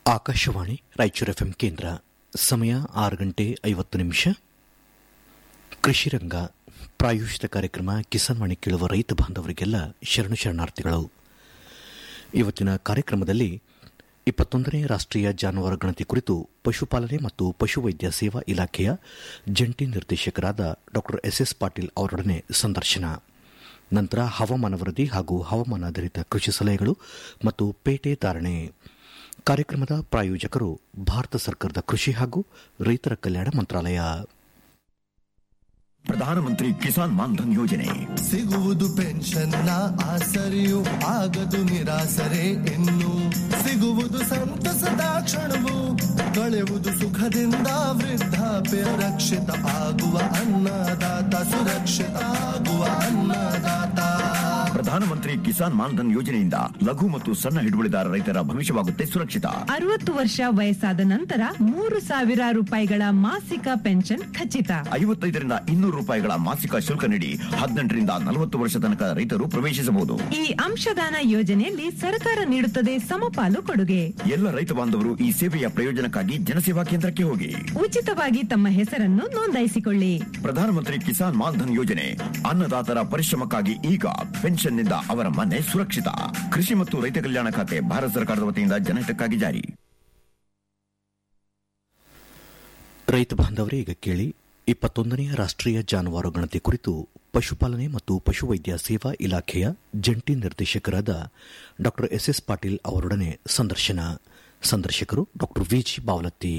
Akashvani Raichur FM ಕೇಂದ್ರ ಸಮಯ ಆರು ಗಂಟೆ ಐವತ್ತು ನಿಮಿಷ ಕೃಷಿ ರಂಗ ಪ್ರಾಯೋಜಿತ ಕಾರ್ಯಕ್ರಮ ಕಿಸಾನ್ ವಾಣಿ ಕೇಳುವ ರೈತ ಬಾಂಧವರಿಗೆಲ್ಲ ಶರಣು ಶರಣಾರ್ಥಿಗಳು ಇವತ್ತಿನ ಕಾರ್ಯಕ್ರಮದಲ್ಲಿ ಇಪ್ಪತ್ತೊಂದನೇ ರಾಷ್ಟ್ರೀಯ ಜಾನುವಾರು ಗಣತಿ ಕುರಿತು ಪಶುಪಾಲನೆ ಮತ್ತು ಪಶುವೈದ್ಯ ಸೇವಾ ಇಲಾಖೆಯ ಜಂಟಿ ನಿರ್ದೇಶಕರಾದ ಡಾ ಎಸ್ ಎಸ್ ಪಾಟೀಲ್ ಅವರೊಡನೆ ಸಂದರ್ಶನ ನಂತರ ಹವಾಮಾನ ವರದಿ ಹಾಗೂ ಹವಾಮಾನಾಧಾರಿತ ಕೃಷಿ ಸಲಹೆಗಳು ಮತ್ತು ಪೇಟೆ ಧಾರಣೆ ಕಾರ್ಯಕ್ರಮದ ಪ್ರಾಯೋಜಕರು ಭಾರತ ಸರ್ಕಾರದ ಕೃಷಿ ಹಾಗೂ ರೈತರ ಕಲ್ಯಾಣ ಮಂತ್ರಾಲಯ ಪ್ರಧಾನಮಂತ್ರಿ ಕಿಸಾನ್ ಮಾನ್ಧನ್ ಯೋಜನೆ ಸಿಗುವುದು ಪೆನ್ಷನ್ನ ಆಸರೆಯು ಆಗದು ನಿರಾಸರೆ ಇನ್ನು ಸಿಗುವುದು ಸಂತಸದ ಕ್ಷಣವು ಕಳೆಯುವುದು ಸುಖದಿಂದ ವೃದ್ಧಾಪ್ಯ ರಕ್ಷಿತ ಆಗುವ ಅನ್ನದಾತ ಸುರಕ್ಷಿತ ಆಗುವ ಅನ್ನದಾತ ಪ್ರಧಾನಮಂತ್ರಿ ಕಿಸಾನ್ ಮಾನ್ಧನ್ ಯೋಜನೆಯಿಂದ ಲಘು ಮತ್ತು ಸಣ್ಣ ಹಿಡುವಳಿದಾರ ರೈತರ ಭವಿಷ್ಯವಾಗುತ್ತೆ ಸುರಕ್ಷಿತ ಅರವತ್ತು ವರ್ಷ ವಯಸ್ಸಾದ ನಂತರ ಮೂರು ಸಾವಿರ ರೂಪಾಯಿಗಳ ಮಾಸಿಕ ಪೆನ್ಷನ್ ಖಚಿತ ಐವತ್ತೈದರಿಂದ ಇನ್ನೂರು ರೂಪಾಯಿಗಳ ಮಾಸಿಕ ಶುಲ್ಕ ನೀಡಿ ಹದಿನೆಂಟರಿಂದ ನಲವತ್ತು ವರ್ಷ ತನಕ ರೈತರು ಪ್ರವೇಶಿಸಬಹುದು ಈ ಅಂಶದಾನ ಯೋಜನೆಯಲ್ಲಿ ಸರ್ಕಾರ ನೀಡುತ್ತದೆ ಸಮಪಾಲು ಕೊಡುಗೆ ಎಲ್ಲ ರೈತ ಬಾಂಧವರು ಈ ಸೇವೆಯ ಪ್ರಯೋಜನಕ್ಕಾಗಿ ಜನಸೇವಾ ಕೇಂದ್ರಕ್ಕೆ ಹೋಗಿ ಉಚಿತವಾಗಿ ತಮ್ಮ ಹೆಸರನ್ನು ನೋಂದಾಯಿಸಿಕೊಳ್ಳಿ ಪ್ರಧಾನಮಂತ್ರಿ ಕಿಸಾನ್ ಮಾನ್ಧನ್ ಯೋಜನೆ ಅನ್ನದಾತರ ಪರಿಶ್ರಮಕ್ಕಾಗಿ ಈಗ ಪೆನ್ಷನ್ನಿಂದ ಅವರ ಮನೆ ಸುರಕ್ಷಿತ ಕೃಷಿ ಮತ್ತು ರೈತ ಕಲ್ಯಾಣ ಖಾತೆ ಭಾರತ ಸರ್ಕಾರದ ವತಿಯಿಂದ ಜನಹಿತಕ್ಕಾಗಿ ಜಾರಿ ರೈತ ಬಾಂಧವರೇ ಈಗ ಕೇಳಿ ಇಪ್ಪತ್ತೊಂದನೇ ರಾಷ್ಟ್ರೀಯ ಜಾನುವಾರು ಗಣತಿ ಕುರಿತು ಪಶುಪಾಲನೆ ಮತ್ತು ಪಶುವೈದ್ಯ ಸೇವಾ ಇಲಾಖೆಯ ಜಂಟಿ ನಿರ್ದೇಶಕರಾದ ಡಾ ಎಸ್ ಎಸ್ ಪಾಟೀಲ್ ಅವರೊಡನೆ ಸಂದರ್ಶನ ಸಂದರ್ಶಕರು ಡಾ ವಿಜಿ ಬಾವಲತ್ತಿ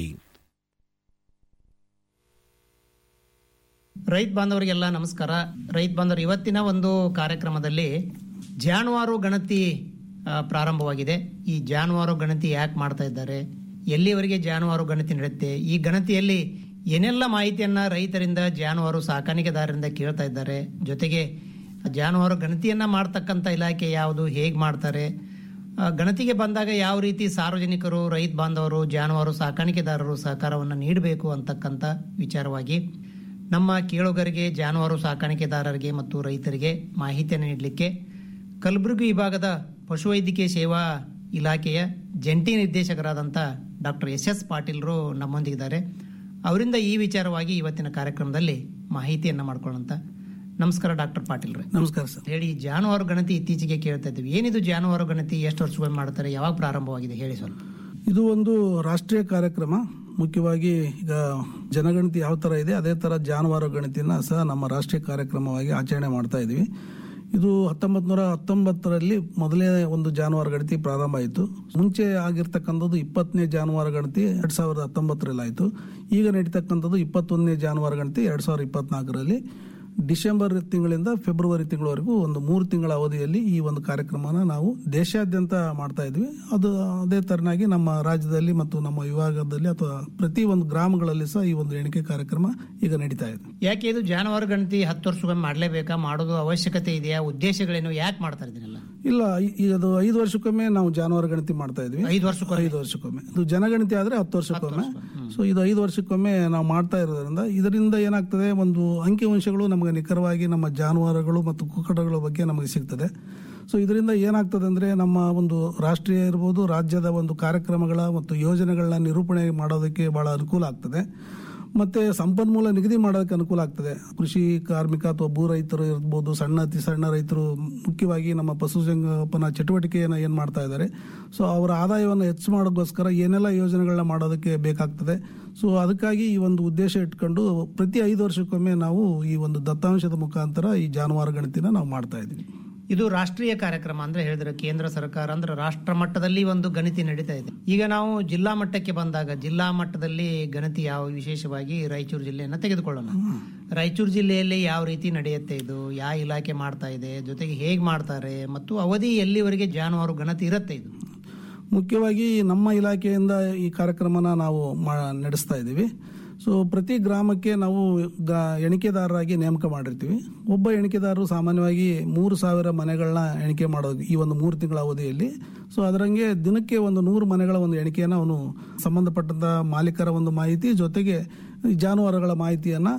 ರೈತ ಬಾಂಧವರಿಗೆಲ್ಲ ನಮಸ್ಕಾರ ರೈತ ಬಾಂಧವರು ಇವತ್ತಿನ ಒಂದು ಕಾರ್ಯಕ್ರಮದಲ್ಲಿ ಜಾನುವಾರು ಗಣತಿ ಆ, ಪ್ರಾರಂಭವಾಗಿದೆ ಈ ಜಾನುವಾರು ಗಣತಿ ಯಾಕೆ ಮಾಡ್ತಾ ಇದ್ದಾರೆ ಎಲ್ಲಿವರೆಗೆ ಜಾನುವಾರು ಗಣತಿ ನಡೆಯುತ್ತೆ ಈ ಗಣತಿಯಲ್ಲಿ ಏನೆಲ್ಲ ಮಾಹಿತಿಯನ್ನ ರೈತರಿಂದ ಜಾನುವಾರು ಸಾಕಾಣಿಕೆದಾರರಿಂದ ಕೇಳ್ತಾ ಇದ್ದಾರೆ ಜೊತೆಗೆ ಜಾನುವಾರು ಗಣತಿಯನ್ನ ಮಾಡ್ತಕ್ಕಂಥ ಇಲಾಖೆ ಯಾವುದು ಹೇಗೆ ಮಾಡ್ತಾರೆ ಆ, ಗಣತಿಗೆ ಬಂದಾಗ ಯಾವ ರೀತಿ ಸಾರ್ವಜನಿಕರು ರೈತ ಬಾಂಧವರು ಜಾನುವಾರು ಸಾಕಾಣಿಕೆದಾರರು ಸಹಕಾರವನ್ನು ನೀಡಬೇಕು ಅಂತಕ್ಕಂಥ ವಿಚಾರವಾಗಿ ನಮ್ಮ ಕೇಳುಗರಿಗೆ ಜಾನುವಾರು ಸಾಕಾಣಿಕೆದಾರರಿಗೆ ಮತ್ತು ರೈತರಿಗೆ ಮಾಹಿತಿಯನ್ನು ನೀಡಲಿಕ್ಕೆ ಕಲಬುರಗಿ ವಿಭಾಗದ ಪಶುವೈದ್ಯಕೀಯ ಸೇವಾ ಇಲಾಖೆಯ ಜಂಟಿ ನಿರ್ದೇಶಕರಾದಂಥ ಡಾಕ್ಟರ್ ಎಸ್ ಎಸ್ ಪಾಟೀಲ್ರು ನಮ್ಮೊಂದಿಗಿದ್ದಾರೆ ಅವರಿಂದ ಈ ವಿಚಾರವಾಗಿ ಇವತ್ತಿನ ಕಾರ್ಯಕ್ರಮದಲ್ಲಿ ಮಾಹಿತಿಯನ್ನು ಮಾಡ್ಕೊಳ್ಳೋಂತ ನಮಸ್ಕಾರ ಡಾಕ್ಟರ್ ಪಾಟೀಲ್ರೆ ನಮಸ್ಕಾರ ಸರ್ ಹೇಳಿ ಜಾನುವಾರು ಗಣತಿ ಇತ್ತೀಚೆಗೆ ಕೇಳ್ತಾ ಇದ್ದೀವಿ ಏನಿದು ಜಾನುವಾರು ಗಣತಿ ಎಷ್ಟು ವರ್ಷಗೊಮ್ಮೆ ಮಾಡ್ತಾರೆ ಯಾವಾಗ ಪ್ರಾರಂಭವಾಗಿದೆ ಹೇಳಿ ಸ್ವಲ್ಪ ಇದು ಒಂದು ರಾಷ್ಟ್ರೀಯ ಕಾರ್ಯಕ್ರಮ ಮುಖ್ಯವಾಗಿ ಈಗ ಜನಗಣತಿ ಯಾವ ತರ ಇದೆ ಅದೇ ತರ ಜಾನುವಾರು ಗಣತಿನ ಸಹ ನಮ್ಮ ರಾಷ್ಟ್ರೀಯ ಕಾರ್ಯಕ್ರಮವಾಗಿ ಆಚರಣೆ ಮಾಡ್ತಾ ಇದೀವಿ ಇದು ಹತ್ತೊಂಬತ್ ನೂರ ಹತ್ತೊಂಬತ್ತರಲ್ಲಿ ಮೊದಲೇ ಒಂದು ಜಾನುವಾರು ಗಣತಿ ಪ್ರಾರಂಭ ಆಯಿತು ಮುಂಚೆ ಆಗಿರ್ತಕ್ಕಂಥದ್ದು ಇಪ್ಪತ್ತನೇ ಜಾನುವಾರು ಗಣತಿ ಎರಡ್ ಸಾವಿರದ ಹತ್ತೊಂಬತ್ತರಲ್ಲಿ ಆಯಿತು ಈಗ ನಡೀತಕ್ಕಂಥದ್ದು ಇಪ್ಪತ್ತೊಂದನೇ ಜಾನುವಾರು ಗಣತಿ ಎರಡ್ ಸಾವಿರದ ಇಪ್ಪತ್ನಾಲ್ಕರಲ್ಲಿ ಡಿಸೆಂಬರ್ ತಿಂಗಳಿಂದ ಫೆಬ್ರವರಿ ತಿಂಗಳವರೆಗೂ ಒಂದು ಮೂರು ತಿಂಗಳ ಅವಧಿಯಲ್ಲಿ ಈ ಒಂದು ಕಾರ್ಯಕ್ರಮನ ನಾವು ದೇಶಾದ್ಯಂತ ಮಾಡ್ತಾ ಇದ್ವಿ ಅದು ಅದೇ ತರನಾಗಿ ನಮ್ಮ ರಾಜ್ಯದಲ್ಲಿ ಮತ್ತು ನಮ್ಮ ವಿಭಾಗದಲ್ಲಿ ಅಥವಾ ಪ್ರತಿ ಒಂದು ಗ್ರಾಮಗಳಲ್ಲಿ ಸಹ ಈ ಒಂದು ಎಣಿಕೆ ಕಾರ್ಯಕ್ರಮ ಈಗ ನಡೀತಾ ಇದೆ ಯಾಕೆ ಇದು ಜಾನುವಾರು ಗಣತಿ ಹತ್ತು ವರ್ಷಗೊಮ್ಮೆ ಮಾಡಲೇಬೇಕಾ ಮಾಡೋದು ಅವಶ್ಯಕತೆ ಇದೆಯಾ ಉದ್ದೇಶಗಳೇನು ಯಾಕೆ ಮಾಡ್ತಾ ಇದೀನಲ್ಲ ಇಲ್ಲ ಈ- ಈ ಅದು ಐದು ವರ್ಷಕ್ಕೊಮ್ಮೆ ನಾವು ಜಾನುವಾರು ಗಣತಿ ಮಾಡ್ತಾ ಇದ್ವಿ ಐದು ವರ್ಷಕ್ಕೊಮ್ಮೆ? ಐದು ವರ್ಷಕ್ಕೊಮ್ಮೆ ಇದು ಜನಗಣತಿ ಆದ್ರೆ ಹತ್ತು ವರ್ಷಕ್ಕೊಮ್ಮೆ ಸೊ ಇದು ಐದು ವರ್ಷಕ್ಕೊಮ್ಮೆ ನಾವು ಮಾಡ್ತಾ ಇರೋದ್ರಿಂದ ಇದರಿಂದ ಏನಾಗ್ತದೆ ಒಂದು ಅಂಕಿಅಂಶಗಳು ನಮಗೆ ನಿಖರವಾಗಿ ನಮ್ಮ ಜಾನುವಾರುಗಳು ಮತ್ತು ಕುಕ್ಕಟಗಳ ಬಗ್ಗೆ ನಮಗೆ ಸಿಗ್ತದೆ ಸೊ ಇದರಿಂದ ಏನಾಗ್ತದೆ ಅಂದ್ರೆ ನಮ್ಮ ಒಂದು ರಾಷ್ಟ್ರೀಯ ಇರ್ಬೋದು ರಾಜ್ಯದ ಒಂದು ಕಾರ್ಯಕ್ರಮಗಳ ಮತ್ತು ಯೋಜನೆಗಳನ್ನ ನಿರೂಪಣೆ ಮಾಡೋದಕ್ಕೆ ಬಹಳ ಅನುಕೂಲ ಆಗ್ತದೆ ಮತ್ತೆ ಸಂಪನ್ಮೂಲ ನಿಗದಿ ಮಾಡೋದಕ್ಕೆ ಅನುಕೂಲ ಆಗ್ತದೆ ಕೃಷಿ ಕಾರ್ಮಿಕ ಅಥವಾ ಭೂ ರೈತರು ಇರ್ಬೋದು ಸಣ್ಣ ಅತಿ ಸಣ್ಣ ರೈತರು ಮುಖ್ಯವಾಗಿ ನಮ್ಮ ಪಶುಸಂಗೋಪನಾ ಚಟುವಟಿಕೆಯನ್ನು ಏನು ಮಾಡ್ತಾ ಇದ್ದಾರೆ ಸೊ ಅವರ ಆದಾಯವನ್ನು ಹೆಚ್ಚು ಮಾಡೋಕ್ಕೋಸ್ಕರ ಏನೆಲ್ಲ ಯೋಜನೆಗಳನ್ನ ಮಾಡೋದಕ್ಕೆ ಬೇಕಾಗ್ತದೆ ಸೊ ಅದಕ್ಕಾಗಿ ಈ ಒಂದು ಉದ್ದೇಶ ಇಟ್ಕೊಂಡು ಪ್ರತಿ ಐದು ವರ್ಷಕ್ಕೊಮ್ಮೆ ನಾವು ಈ ಒಂದು ದತ್ತಾಂಶದ ಮುಖಾಂತರ ಈ ಜಾನುವಾರು ಗಣತಿನ ನಾವು ಮಾಡ್ತಾ ಇದ್ದೀವಿ ಇದು ರಾಷ್ಟ್ರೀಯ ಕಾರ್ಯಕ್ರಮ ಅಂದ್ರೆ ಹೇಳಿದ್ರೆ ಕೇಂದ್ರ ಸರ್ಕಾರ ಅಂದ್ರೆ ರಾಷ್ಟ್ರ ಮಟ್ಟದಲ್ಲಿ ಒಂದು ಗಣತಿ ನಡೀತಾ ಇದೆ ಈಗ ನಾವು ಜಿಲ್ಲಾ ಮಟ್ಟಕ್ಕೆ ಬಂದಾಗ ಜಿಲ್ಲಾ ಮಟ್ಟದಲ್ಲಿ ಗಣತಿ ಯಾವ ವಿಶೇಷವಾಗಿ ರಾಯಚೂರು ಜಿಲ್ಲೆಯನ್ನ ತೆಗೆದುಕೊಳ್ಳೋಣ ರಾಯಚೂರು ಜಿಲ್ಲೆಯಲ್ಲಿ ಯಾವ ರೀತಿ ನಡೆಯುತ್ತೆ ಇದು ಯಾವ ಇಲಾಖೆ ಮಾಡ್ತಾ ಇದೆ ಜೊತೆಗೆ ಹೇಗೆ ಮಾಡ್ತಾರೆ ಮತ್ತು ಅವಧಿ ಎಲ್ಲಿವರೆಗೆ ಜಾನುವಾರು ಗಣತಿ ಇರುತ್ತೆ ಇದು ಮುಖ್ಯವಾಗಿ ನಮ್ಮ ಇಲಾಖೆಯಿಂದ ಈ ಕಾರ್ಯಕ್ರಮನ ನಾವು ಮಾ- ನಡೆಸ್ತಾ ಇದ್ದೀವಿ ಸೊ ಪ್ರತಿ ಗ್ರಾಮಕ್ಕೆ ನಾವು ಗ- ಎಣಿಕೆದಾರರಾಗಿ ನೇಮಕ ಮಾಡಿರ್ತೀವಿ ಒಬ್ಬ ಎಣಿಕೆದಾರರು ಸಾಮಾನ್ಯವಾಗಿ ಮೂರು ಸಾವಿರ ಮನೆಗಳನ್ನ ಎಣಿಕೆ ಮಾಡೋದು ಈ ಒಂದು ಮೂರು ತಿಂಗಳ ಅವಧಿಯಲ್ಲಿ ಸೊ ಅದರಂಗೆ ದಿನಕ್ಕೆ ಒಂದು ನೂರು ಮನೆಗಳ ಒಂದು ಎಣಿಕೆಯನ್ನು ಅವನು ಸಂಬಂಧಪಟ್ಟಂತ ಮಾಲೀಕರ ಒಂದು ಮಾಹಿತಿ ಜೊತೆಗೆ ಈ ಜಾನುವಾರುಗಳ ಮಾಹಿತಿಯನ್ನ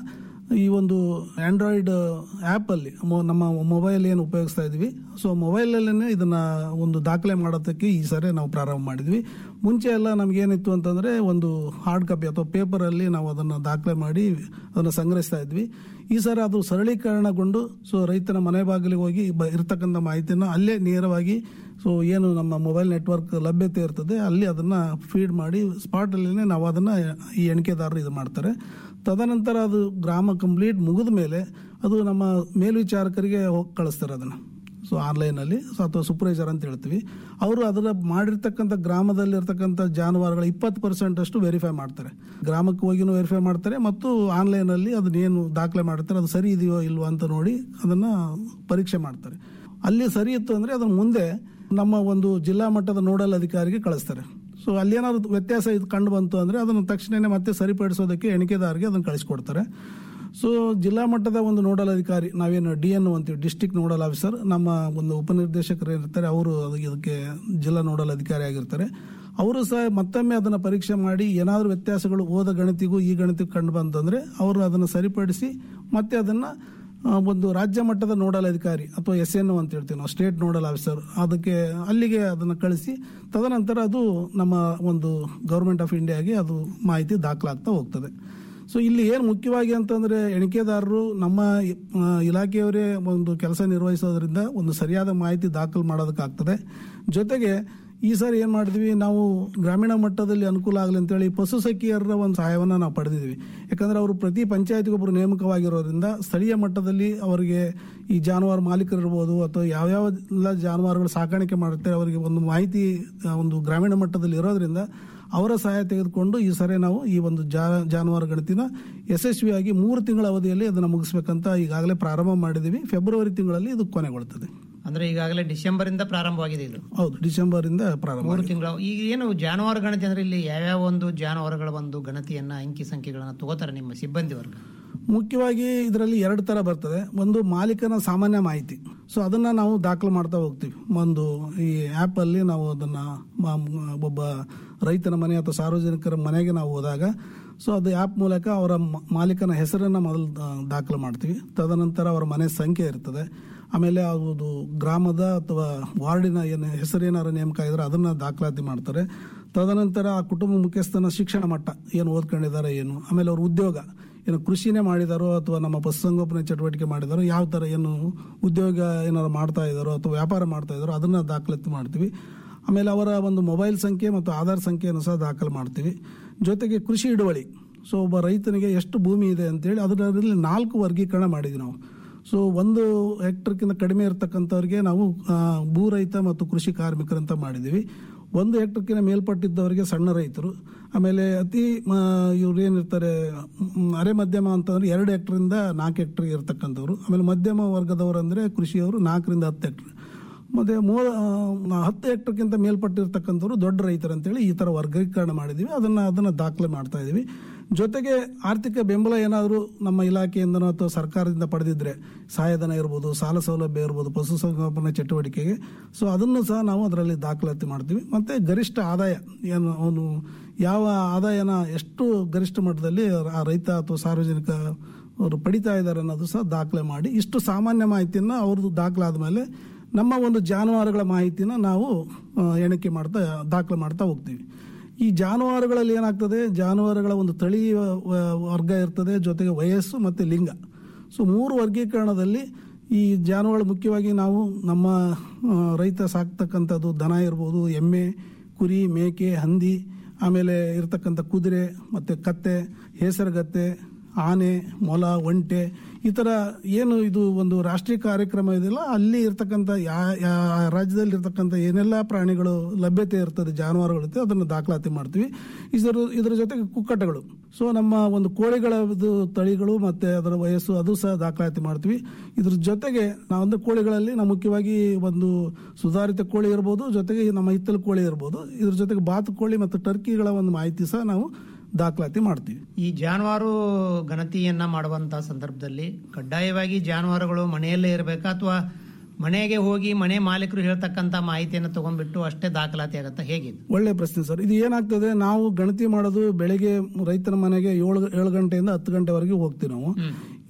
ಈ ಒಂದು ಆಂಡ್ರಾಯ್ಡ್ ಆ್ಯಪ್ ಅಲ್ಲಿ ಮೊ- ನಮ್ಮ ಮೊಬೈಲ್ ಏನು ಉಪಯೋಗಿಸ್ತಾ ಇದ್ವಿ ಸೊ ಮೊಬೈಲಲ್ಲೇ ಇದನ್ನ ಒಂದು ದಾಖಲೆ ಮಾಡೋದಕ್ಕೆ ಈ ಸಾರಿ ನಾವು ಪ್ರಾರಂಭ ಮಾಡಿದ್ವಿ ಮುಂಚೆ ಎಲ್ಲ ನಮಗೇನಿತ್ತು ಅಂತಂದ್ರೆ ಒಂದು ಹಾರ್ಡ್ ಕಾಪಿ ಅಥವಾ ಪೇಪರಲ್ಲಿ ನಾವು ಅದನ್ನು ದಾಖಲೆ ಮಾಡಿ ಅದನ್ನು ಸಂಗ್ರಹಿಸ್ತಾ ಇದ್ವಿ ಈ ಸಾರಿ ಅದು ಸರಳೀಕರಣಗೊಂಡು ಸೊ ರೈತನ ಮನೆ ಬಾಗಿಲಿಗೆ ಹೋಗಿ ಬ ಇರ್ತಕ್ಕಂಥ ಮಾಹಿತಿಯನ್ನು ಅಲ್ಲೇ ನೇರವಾಗಿ ಸೊ ಏನು ನಮ್ಮ ಮೊಬೈಲ್ ನೆಟ್ವರ್ಕ್ ಲಭ್ಯತೆ ಇರ್ತದೆ ಅಲ್ಲಿ ಅದನ್ನು ಫೀಡ್ ಮಾಡಿ ಸ್ಪಾಟಲ್ಲೇ ನಾವು ಅದನ್ನು ಈ ಎಣಿಕೆದಾರರು ಇದು ಮಾಡ್ತಾರೆ ತದನಂತರ ಅದು ಗ್ರಾಮ ಕಂಪ್ಲೀಟ್ ಮುಗಿದ ಮೇಲೆ ಅದು ನಮ್ಮ ಮೇಲ್ವಿಚಾರಕರಿಗೆ ಹೋಗಿ ಕಳಿಸ್ತಾರೆ ಅದನ್ನು ಸೊ ಆನ್ಲೈನಲ್ಲಿ ಸೊ ಅಥವಾ ಸೂಪರ್ವೈಸರ್ ಅಂತ ಹೇಳ್ತೀವಿ ಅವರು ಅದರ ಮಾಡಿರ್ತಕ್ಕಂಥ ಗ್ರಾಮದಲ್ಲಿರ್ತಕ್ಕಂಥ ಜಾನುವಾರುಗಳ ಇಪ್ಪತ್ತು ಪರ್ಸೆಂಟ್ ಅಷ್ಟು ವೆರಿಫೈ ಮಾಡ್ತಾರೆ ಗ್ರಾಮಕ್ಕೆ ಹೋಗಿನೂ ವೆರಿಫೈ ಮಾಡ್ತಾರೆ ಮತ್ತು ಆನ್ಲೈನಲ್ಲಿ ಅದನ್ನೇನು ದಾಖಲೆ ಮಾಡ್ತಾರೆ ಅದು ಸರಿ ಇದೆಯೋ ಇಲ್ವೋ ಅಂತ ನೋಡಿ ಅದನ್ನು ಪರೀಕ್ಷೆ ಮಾಡ್ತಾರೆ ಅಲ್ಲಿ ಸರಿ ಇತ್ತು ಅಂದರೆ ಅದನ್ನ ಮುಂದೆ ನಮ್ಮ ಒಂದು ಜಿಲ್ಲಾ ಮಟ್ಟದ ನೋಡಲ್ ಅಧಿಕಾರಿಗೆ ಕಳಿಸ್ತಾರೆ ಸೊ ಅಲ್ಲೇನಾದ್ರು ವ್ಯತ್ಯಾಸ ಇದು ಕಂಡು ಬಂತು ಅಂದರೆ ಅದನ್ನು ತಕ್ಷಣನೇ ಮತ್ತೆ ಸರಿಪಡಿಸೋದಕ್ಕೆ ಎಣಿಕೆದಾರರಿಗೆ ಅದನ್ನು ಕಳಿಸ್ಕೊಡ್ತಾರೆ ಸೊ ಜಿಲ್ಲಾ ಮಟ್ಟದ ಒಂದು ನೋಡಲ್ ಅಧಿಕಾರಿ ನಾವೇನು ಡಿ ಎನ್ ಅಂತೀವಿ ಡಿಸ್ಟಿಕ್ ನೋಡಲ್ ಆಫೀಸರ್ ನಮ್ಮ ಒಂದು ಉಪನಿರ್ದೇಶಕರು ಏನಿರ್ತಾರೆ ಅವರು ಅದಕ್ಕೆ ಇದಕ್ಕೆ ಜಿಲ್ಲಾ ನೋಡಲ್ ಅಧಿಕಾರಿ ಆಗಿರ್ತಾರೆ ಅವರು ಸಹ ಮತ್ತೊಮ್ಮೆ ಅದನ್ನು ಪರೀಕ್ಷೆ ಮಾಡಿ ಏನಾದರೂ ವ್ಯತ್ಯಾಸಗಳು ಓದ ಗಣಿತಿಗೂ ಈ ಗಣಿತಕ್ಕೂ ಕಂಡು ಬಂತಂದ್ರೆ ಅವರು ಅದನ್ನು ಸರಿಪಡಿಸಿ ಮತ್ತೆ ಅದನ್ನು ಆ, ಒಂದು ರಾಜ್ಯ ಮಟ್ಟದ ನೋಡಲ್ ಅಧಿಕಾರಿ ಅಥವಾ ಎಸ್ ಎನ್ ಅಂತ ಹೇಳ್ತೀವಿ ನಾವು ಸ್ಟೇಟ್ ನೋಡಲ್ ಆಫೀಸರ್ ಅದಕ್ಕೆ ಅಲ್ಲಿಗೆ ಅದನ್ನು ಕಳಿಸಿ ತದನಂತರ ಅದು ನಮ್ಮ ಒಂದು ಗೌರ್ಮೆಂಟ್ ಆಫ್ ಇಂಡಿಯಾಗೆ ಅದು ಮಾಹಿತಿ ದಾಖಲಾಗ್ತಾ ಹೋಗ್ತದೆ ಸೊ ಇಲ್ಲಿ ಏನು ಮುಖ್ಯವಾಗಿ ಅಂತಂದ್ರೆ ಎಣಿಕೆದಾರರು ನಮ್ಮ ಆ, ಇಲಾಖೆಯವರೇ ಒಂದು ಕೆಲಸ ನಿರ್ವಹಿಸೋದ್ರಿಂದ ಒಂದು ಸರಿಯಾದ ಮಾಹಿತಿ ದಾಖಲು ಮಾಡೋದಕ್ಕಾಗ್ತದೆ ಜೊತೆಗೆ ಈ ಸಾರಿ ಏನ್ ಮಾಡಿದ್ವಿ ನಾವು ಗ್ರಾಮೀಣ ಮಟ್ಟದಲ್ಲಿ ಅನುಕೂಲ ಆಗಲಿ ಅಂತೇಳಿ ಪಶು ಸಖಿಯರ ಒಂದು ಸಹಾಯವನ್ನು ನಾವು ಪಡೆದಿದ್ವಿ ಯಾಕಂದ್ರೆ ಅವರು ಪ್ರತಿ ಪಂಚಾಯತ್ಗೊಬ್ಬರು ನೇಮಕವಾಗಿರೋದ್ರಿಂದ ಸ್ಥಳೀಯ ಮಟ್ಟದಲ್ಲಿ ಅವರಿಗೆ ಈ ಜಾನುವಾರು ಮಾಲೀಕರಿರ್ಬೋದು ಅಥವಾ ಯಾವ್ಯಾವ ಎಲ್ಲ ಜಾನುವಾರುಗಳು ಸಾಕಾಣಿಕೆ ಮಾಡುತ್ತೆ ಅವರಿಗೆ ಒಂದು ಮಾಹಿತಿ ಆ, ಒಂದು ಗ್ರಾಮೀಣ ಮಟ್ಟದಲ್ಲಿ ಇರೋದ್ರಿಂದ ಅವರ ಸಹಾಯ ತೆಗೆದುಕೊಂಡು ಈ ಸರಿ ನಾವು ಈ ಒಂದು ಜಾ ಜಾನುವಾರು ಗಣತಿನ ಯಶಸ್ವಿಯಾಗಿ ಮೂರು ತಿಂಗಳ ಅವಧಿಯಲ್ಲಿ ಅದನ್ನು ಮುಗಿಸ್ಬೇಕಂತ ಈಗಾಗಲೇ ಪ್ರಾರಂಭ ಮಾಡಿದ್ದೀವಿ ಫೆಬ್ರವರಿ ತಿಂಗಳಲ್ಲಿ ಇದು ಕೊನೆಗೊಳ್ತದೆ ಅಂದ್ರೆ ಈಗಾಗಲೇ ಡಿಸೆಂಬರ್ ಇಂದ ಪ್ರಾರಂಭವಾಗಿದೆ ಇದು ಹೌದು ಡಿಸೆಂಬರ್ ಇಂದ ಪ್ರಾರಂಭ ಮೂರು ತಿಂಗಳ ಈಗ ಏನು ಜಾನುವಾರು ಗಣತಿ ಅಂದ್ರೆ ಇಲ್ಲಿ ಯಾವ್ಯಾವ ಒಂದು ಜಾನುವಾರುಗಳ ಒಂದು ಗಣತಿಯನ್ನ ಅಂಕಿ ಸಂಖ್ಯೆಗಳನ್ನ ತಗೋತಾರೆ ನಿಮ್ಮ ಸಿಬ್ಬಂದಿ ವರ್ಗ ಮುಖ್ಯವಾಗಿ ಇದರಲ್ಲಿ ಎರಡು ತರ ಬರ್ತದೆ ಒಂದು ಮಾಲೀಕನ ಸಾಮಾನ್ಯ ಮಾಹಿತಿ ಸೊ ಅದನ್ನ ನಾವು ದಾಖಲು ಮಾಡ್ತಾ ಹೋಗ್ತೀವಿ ಒಂದು ಈ ಆ್ಯಪ್ ಅಲ್ಲಿ ನಾವು ಅದನ್ನ ಮ- ಮ- ಒಬ್ಬ ರೈತನ ಮನೆ ಅಥವಾ ಸಾರ್ವಜನಿಕರ ಮನೆಗೆ ನಾವು ಹೋದಾಗ ಸೊ ಅದು ಆ್ಯಪ್ ಮೂಲಕ ಅವರ ಮ- ಮಾಲೀಕನ ಹೆಸರನ್ನ ಮೊದಲು ದಾ- ದಾಖಲು ಮಾಡ್ತೀವಿ ತದನಂತರ ಅವರ ಮನೆ ಸಂಖ್ಯೆ ಇರ್ತದೆ ಆಮೇಲೆ ಅದು ಗ್ರಾಮದ ಅಥವಾ ವಾರ್ಡಿನ ಏನು ಹೆಸರೇನಾರು ನೇಮಕ ಆಗಿದ್ರೆ ಅದನ್ನ ದಾಖಲಾತಿ ಮಾಡ್ತಾರೆ ತದನಂತರ ಆ ಕುಟುಂಬ ಮುಖ್ಯಸ್ಥನ ಶಿಕ್ಷಣ ಮಟ್ಟ ಏನು ಓದ್ಕೊಂಡಿದ್ದಾರೆ ಏನು ಆಮೇಲೆ ಅವ್ರ ಉದ್ಯೋಗ ಏನು ಕೃಷಿನೇ ಮಾಡಿದಾರೋ ಅಥವಾ ನಮ್ಮ ಪಶುಸಂಗೋಪನೆ ಚಟುವಟಿಕೆ ಮಾಡಿದಾರೋ ಯಾವ ಥರ ಏನು ಉದ್ಯೋಗ ಏನಾರು ಮಾಡ್ತಾ ಇದ್ದಾರೋ ಅಥವಾ ವ್ಯಾಪಾರ ಮಾಡ್ತಾ ಇದ್ದಾರೋ ಅದನ್ನ ದಾಖಲಾತಿ ಮಾಡ್ತೀವಿ ಆಮೇಲೆ ಅವರ ಒಂದು ಮೊಬೈಲ್ ಸಂಖ್ಯೆ ಮತ್ತು ಆಧಾರ್ ಸಂಖ್ಯೆಯನ್ನು ಸಹ ದಾಖಲು ಮಾಡ್ತೀವಿ ಜೊತೆಗೆ ಕೃಷಿ ಹಿಡುವಳಿ ಸೊ ಒಬ್ಬ ರೈತನಿಗೆ ಎಷ್ಟು ಭೂಮಿ ಇದೆ ಅಂತೇಳಿ ಅದರಲ್ಲಿ ನಾಲ್ಕು ವರ್ಗೀಕರಣ ಮಾಡಿದ್ವಿ ನಾವು ಸೊ ಒಂದು ಹೆಕ್ಟರ್ಕಿಂತ ಕಡಿಮೆ ಇರತಕ್ಕಂಥವ್ರಿಗೆ ನಾವು ಆ, ಭೂ ರೈತ ಮತ್ತು ಕೃಷಿ ಕಾರ್ಮಿಕರಂತ ಮಾಡಿದ್ದೀವಿ ಒಂದು ಹೆಕ್ಟರ್ಕಿಂತ ಮೇಲ್ಪಟ್ಟಿದ್ದವರಿಗೆ ಸಣ್ಣ ರೈತರು ಆಮೇಲೆ ಅತಿ ಇವ್ರು ಏನಿರ್ತಾರೆ ಮ್, ಅರೆ ಮಧ್ಯಮ ಅಂತಂದ್ರೆ ಎರಡು ಹೆಕ್ಟರಿಂದ ನಾಲ್ಕು ಹೆಕ್ಟರ್ ಇರ್ತಕ್ಕಂಥವ್ರು ಆಮೇಲೆ ಮಧ್ಯಮ ವರ್ಗದವರು ಅಂದರೆ ಕೃಷಿಯವರು ನಾಲ್ಕರಿಂದ ಹತ್ತು ಹೆಕ್ಟರ್ ಮತ್ತೆ ಮೂ ಆ, ಹತ್ತು ಹೆಕ್ಟರ್ಗಿಂತ ಮೇಲ್ಪಟ್ಟಿರ್ತಕ್ಕಂಥವ್ರು ದೊಡ್ಡ ರೈತರು ಅಂತೇಳಿ ಈ ಥರ ವರ್ಗೀಕರಣ ಮಾಡಿದ್ದೀವಿ ಅದನ್ನ ಅದನ್ನ ದಾಖಲೆ ಮಾಡ್ತಾ ಇದ್ದೀವಿ ಜೊತೆಗೆ ಆರ್ಥಿಕ ಬೆಂಬಲ ಏನಾದರೂ ನಮ್ಮ ಇಲಾಖೆಯಿಂದನೋ ಅಥವಾ ಸರ್ಕಾರದಿಂದ ಪಡೆದಿದ್ರೆ ಸಹಾಯಧನ ಇರ್ಬೋದು ಸಾಲ ಸೌಲಭ್ಯ ಇರ್ಬೋದು ಪಶುಸಂಗೋಪನೆ ಚಟುವಟಿಕೆಗೆ ಸೊ ಅದನ್ನು ಸಹ ನಾವು ಅದರಲ್ಲಿ ದಾಖಲಾತಿ ಮಾಡ್ತೀವಿ ಮತ್ತೆ ಗರಿಷ್ಠ ಆದಾಯ ಏನು ಅವನು ಯಾವ ಆದಾಯನ ಎಷ್ಟು ಗರಿಷ್ಠ ಮಟ್ಟದಲ್ಲಿ ಆ ರೈತ ಅಥವಾ ಸಾರ್ವಜನಿಕ ಅವರು ಪಡಿತಾ ಇದ್ದಾರೆ ಅನ್ನೋದು ಸಹ ದಾಖಲೆ ಮಾಡಿ ಇಷ್ಟು ಸಾಮಾನ್ಯ ಮಾಹಿತಿಯನ್ನು ಅವ್ರದ್ದು ದಾಖಲಾದ ಮೇಲೆ ನಮ್ಮ ಒಂದು ಜಾನುವಾರುಗಳ ಮಾಹಿತಿನ ನಾವು ಆ, ಎಣಿಕೆ ಮಾಡ್ತಾ ದಾಖಲೆ ಮಾಡ್ತಾ ಹೋಗ್ತೀವಿ ಈ ಜಾನುವಾರುಗಳಲ್ಲಿ ಏನಾಗ್ತದೆ ಜಾನುವಾರುಗಳ ಒಂದು ತಳಿ ವ- ವರ್ಗ ಇರ್ತದೆ ಜೊತೆಗೆ ವಯಸ್ಸು ಮತ್ತು ಲಿಂಗ ಸೊ ಮೂರು ವರ್ಗೀಕರಣದಲ್ಲಿ ಈ ಜಾನುವಾರು ಮುಖ್ಯವಾಗಿ ನಾವು ನಮ್ಮ ಆ, ರೈತ ಸಾಕ್ತಕ್ಕಂಥದ್ದು ದನ ಇರ್ಬೋದು ಎಮ್ಮೆ ಕುರಿ ಮೇಕೆ ಹಂದಿ ಆಮೇಲೆ ಇರ್ತಕ್ಕಂಥ ಕುದುರೆ ಮತ್ತು ಕತ್ತೆ ಹೇಸರಗತ್ತೆ ಆನೆ ಮೊಲ ಒಂಟೆ ಈ ಥರ ಏನು ಇದು ಒಂದು ರಾಷ್ಟ್ರೀಯ ಕಾರ್ಯಕ್ರಮ ಇದೆಯಲ್ಲ ಅಲ್ಲಿ ಇರ್ತಕ್ಕಂಥ ಯಾ ಯಾ ರಾಜ್ಯದಲ್ಲಿ ಇರ್ತಕ್ಕಂಥ ಏನೆಲ್ಲ ಪ್ರಾಣಿಗಳು ಲಭ್ಯತೆ ಇರ್ತದೆ ಜಾನುವಾರುಗಳು ಇರ್ತದೆ ಅದನ್ನು ದಾಖಲಾತಿ ಮಾಡ್ತೀವಿ ಇದರ ಇದರ ಜೊತೆಗೆ ಕುಕ್ಕಟಗಳು ಸೊ ನಮ್ಮ ಒಂದು ಕೋಳಿಗಳ ಇದು ತಳಿಗಳು ಮತ್ತೆ ಅದರ ವಯಸ್ಸು ಅದು ಸಹ ದಾಖಲಾತಿ ಮಾಡ್ತೀವಿ ಇದ್ರ ಜೊತೆಗೆ ನಾವು ಅಂದ್ರೆ ಕೋಳಿಗಳಲ್ಲಿ ನಾವು ಮುಖ್ಯವಾಗಿ ಒಂದು ಸುಧಾರಿತ ಕೋಳಿ ಇರ್ಬೋದು ಜೊತೆಗೆ ನಮ್ಮ ಹಿತ್ತಲು ಕೋಳಿ ಇರ್ಬೋದು ಇದ್ರ ಜೊತೆಗೆ ಬಾತು ಕೋಳಿ ಮತ್ತು ಟರ್ಕಿಗಳ ಒಂದು ಮಾಹಿತಿ ಸಹ ನಾವು ದಾಖಲಾತಿ ಮಾಡ್ತೀವಿ ಈ ಜಾನುವಾರು ಗಣತಿಯನ್ನ ಮಾಡುವಂತಹ ಸಂದರ್ಭದಲ್ಲಿ ಕಡ್ಡಾಯವಾಗಿ ಜಾನುವಾರುಗಳು ಮನೆಯಲ್ಲೇ ಇರಬೇಕಾ ಅಥವಾ ಮನೆಗೆ ಹೋಗಿ ಮನೆ ಮಾಲೀಕರು ಹೇಳ್ತಕ್ಕಂತ ಮಾಹಿತಿಯನ್ನು ತಗೊಂಡ್ಬಿಟ್ಟು ಅಷ್ಟೇ ದಾಖಲಾತಿ ಆಗತ್ತಾ ಹೇಗಿದೆ ಒಳ್ಳೆ ಪ್ರಶ್ನೆ ಸರ್ ಇದು ಏನಾಗ್ತದೆ ನಾವು ಗಣತಿ ಮಾಡೋದು ಬೆಳಿಗ್ಗೆ ರೈತನ ಮನೆಗೆ ಏಳು ಏಳು ಗಂಟೆಯಿಂದ ಹತ್ತು ಗಂಟೆವರೆಗೆ ಹೋಗ್ತೀವಿ ನಾವು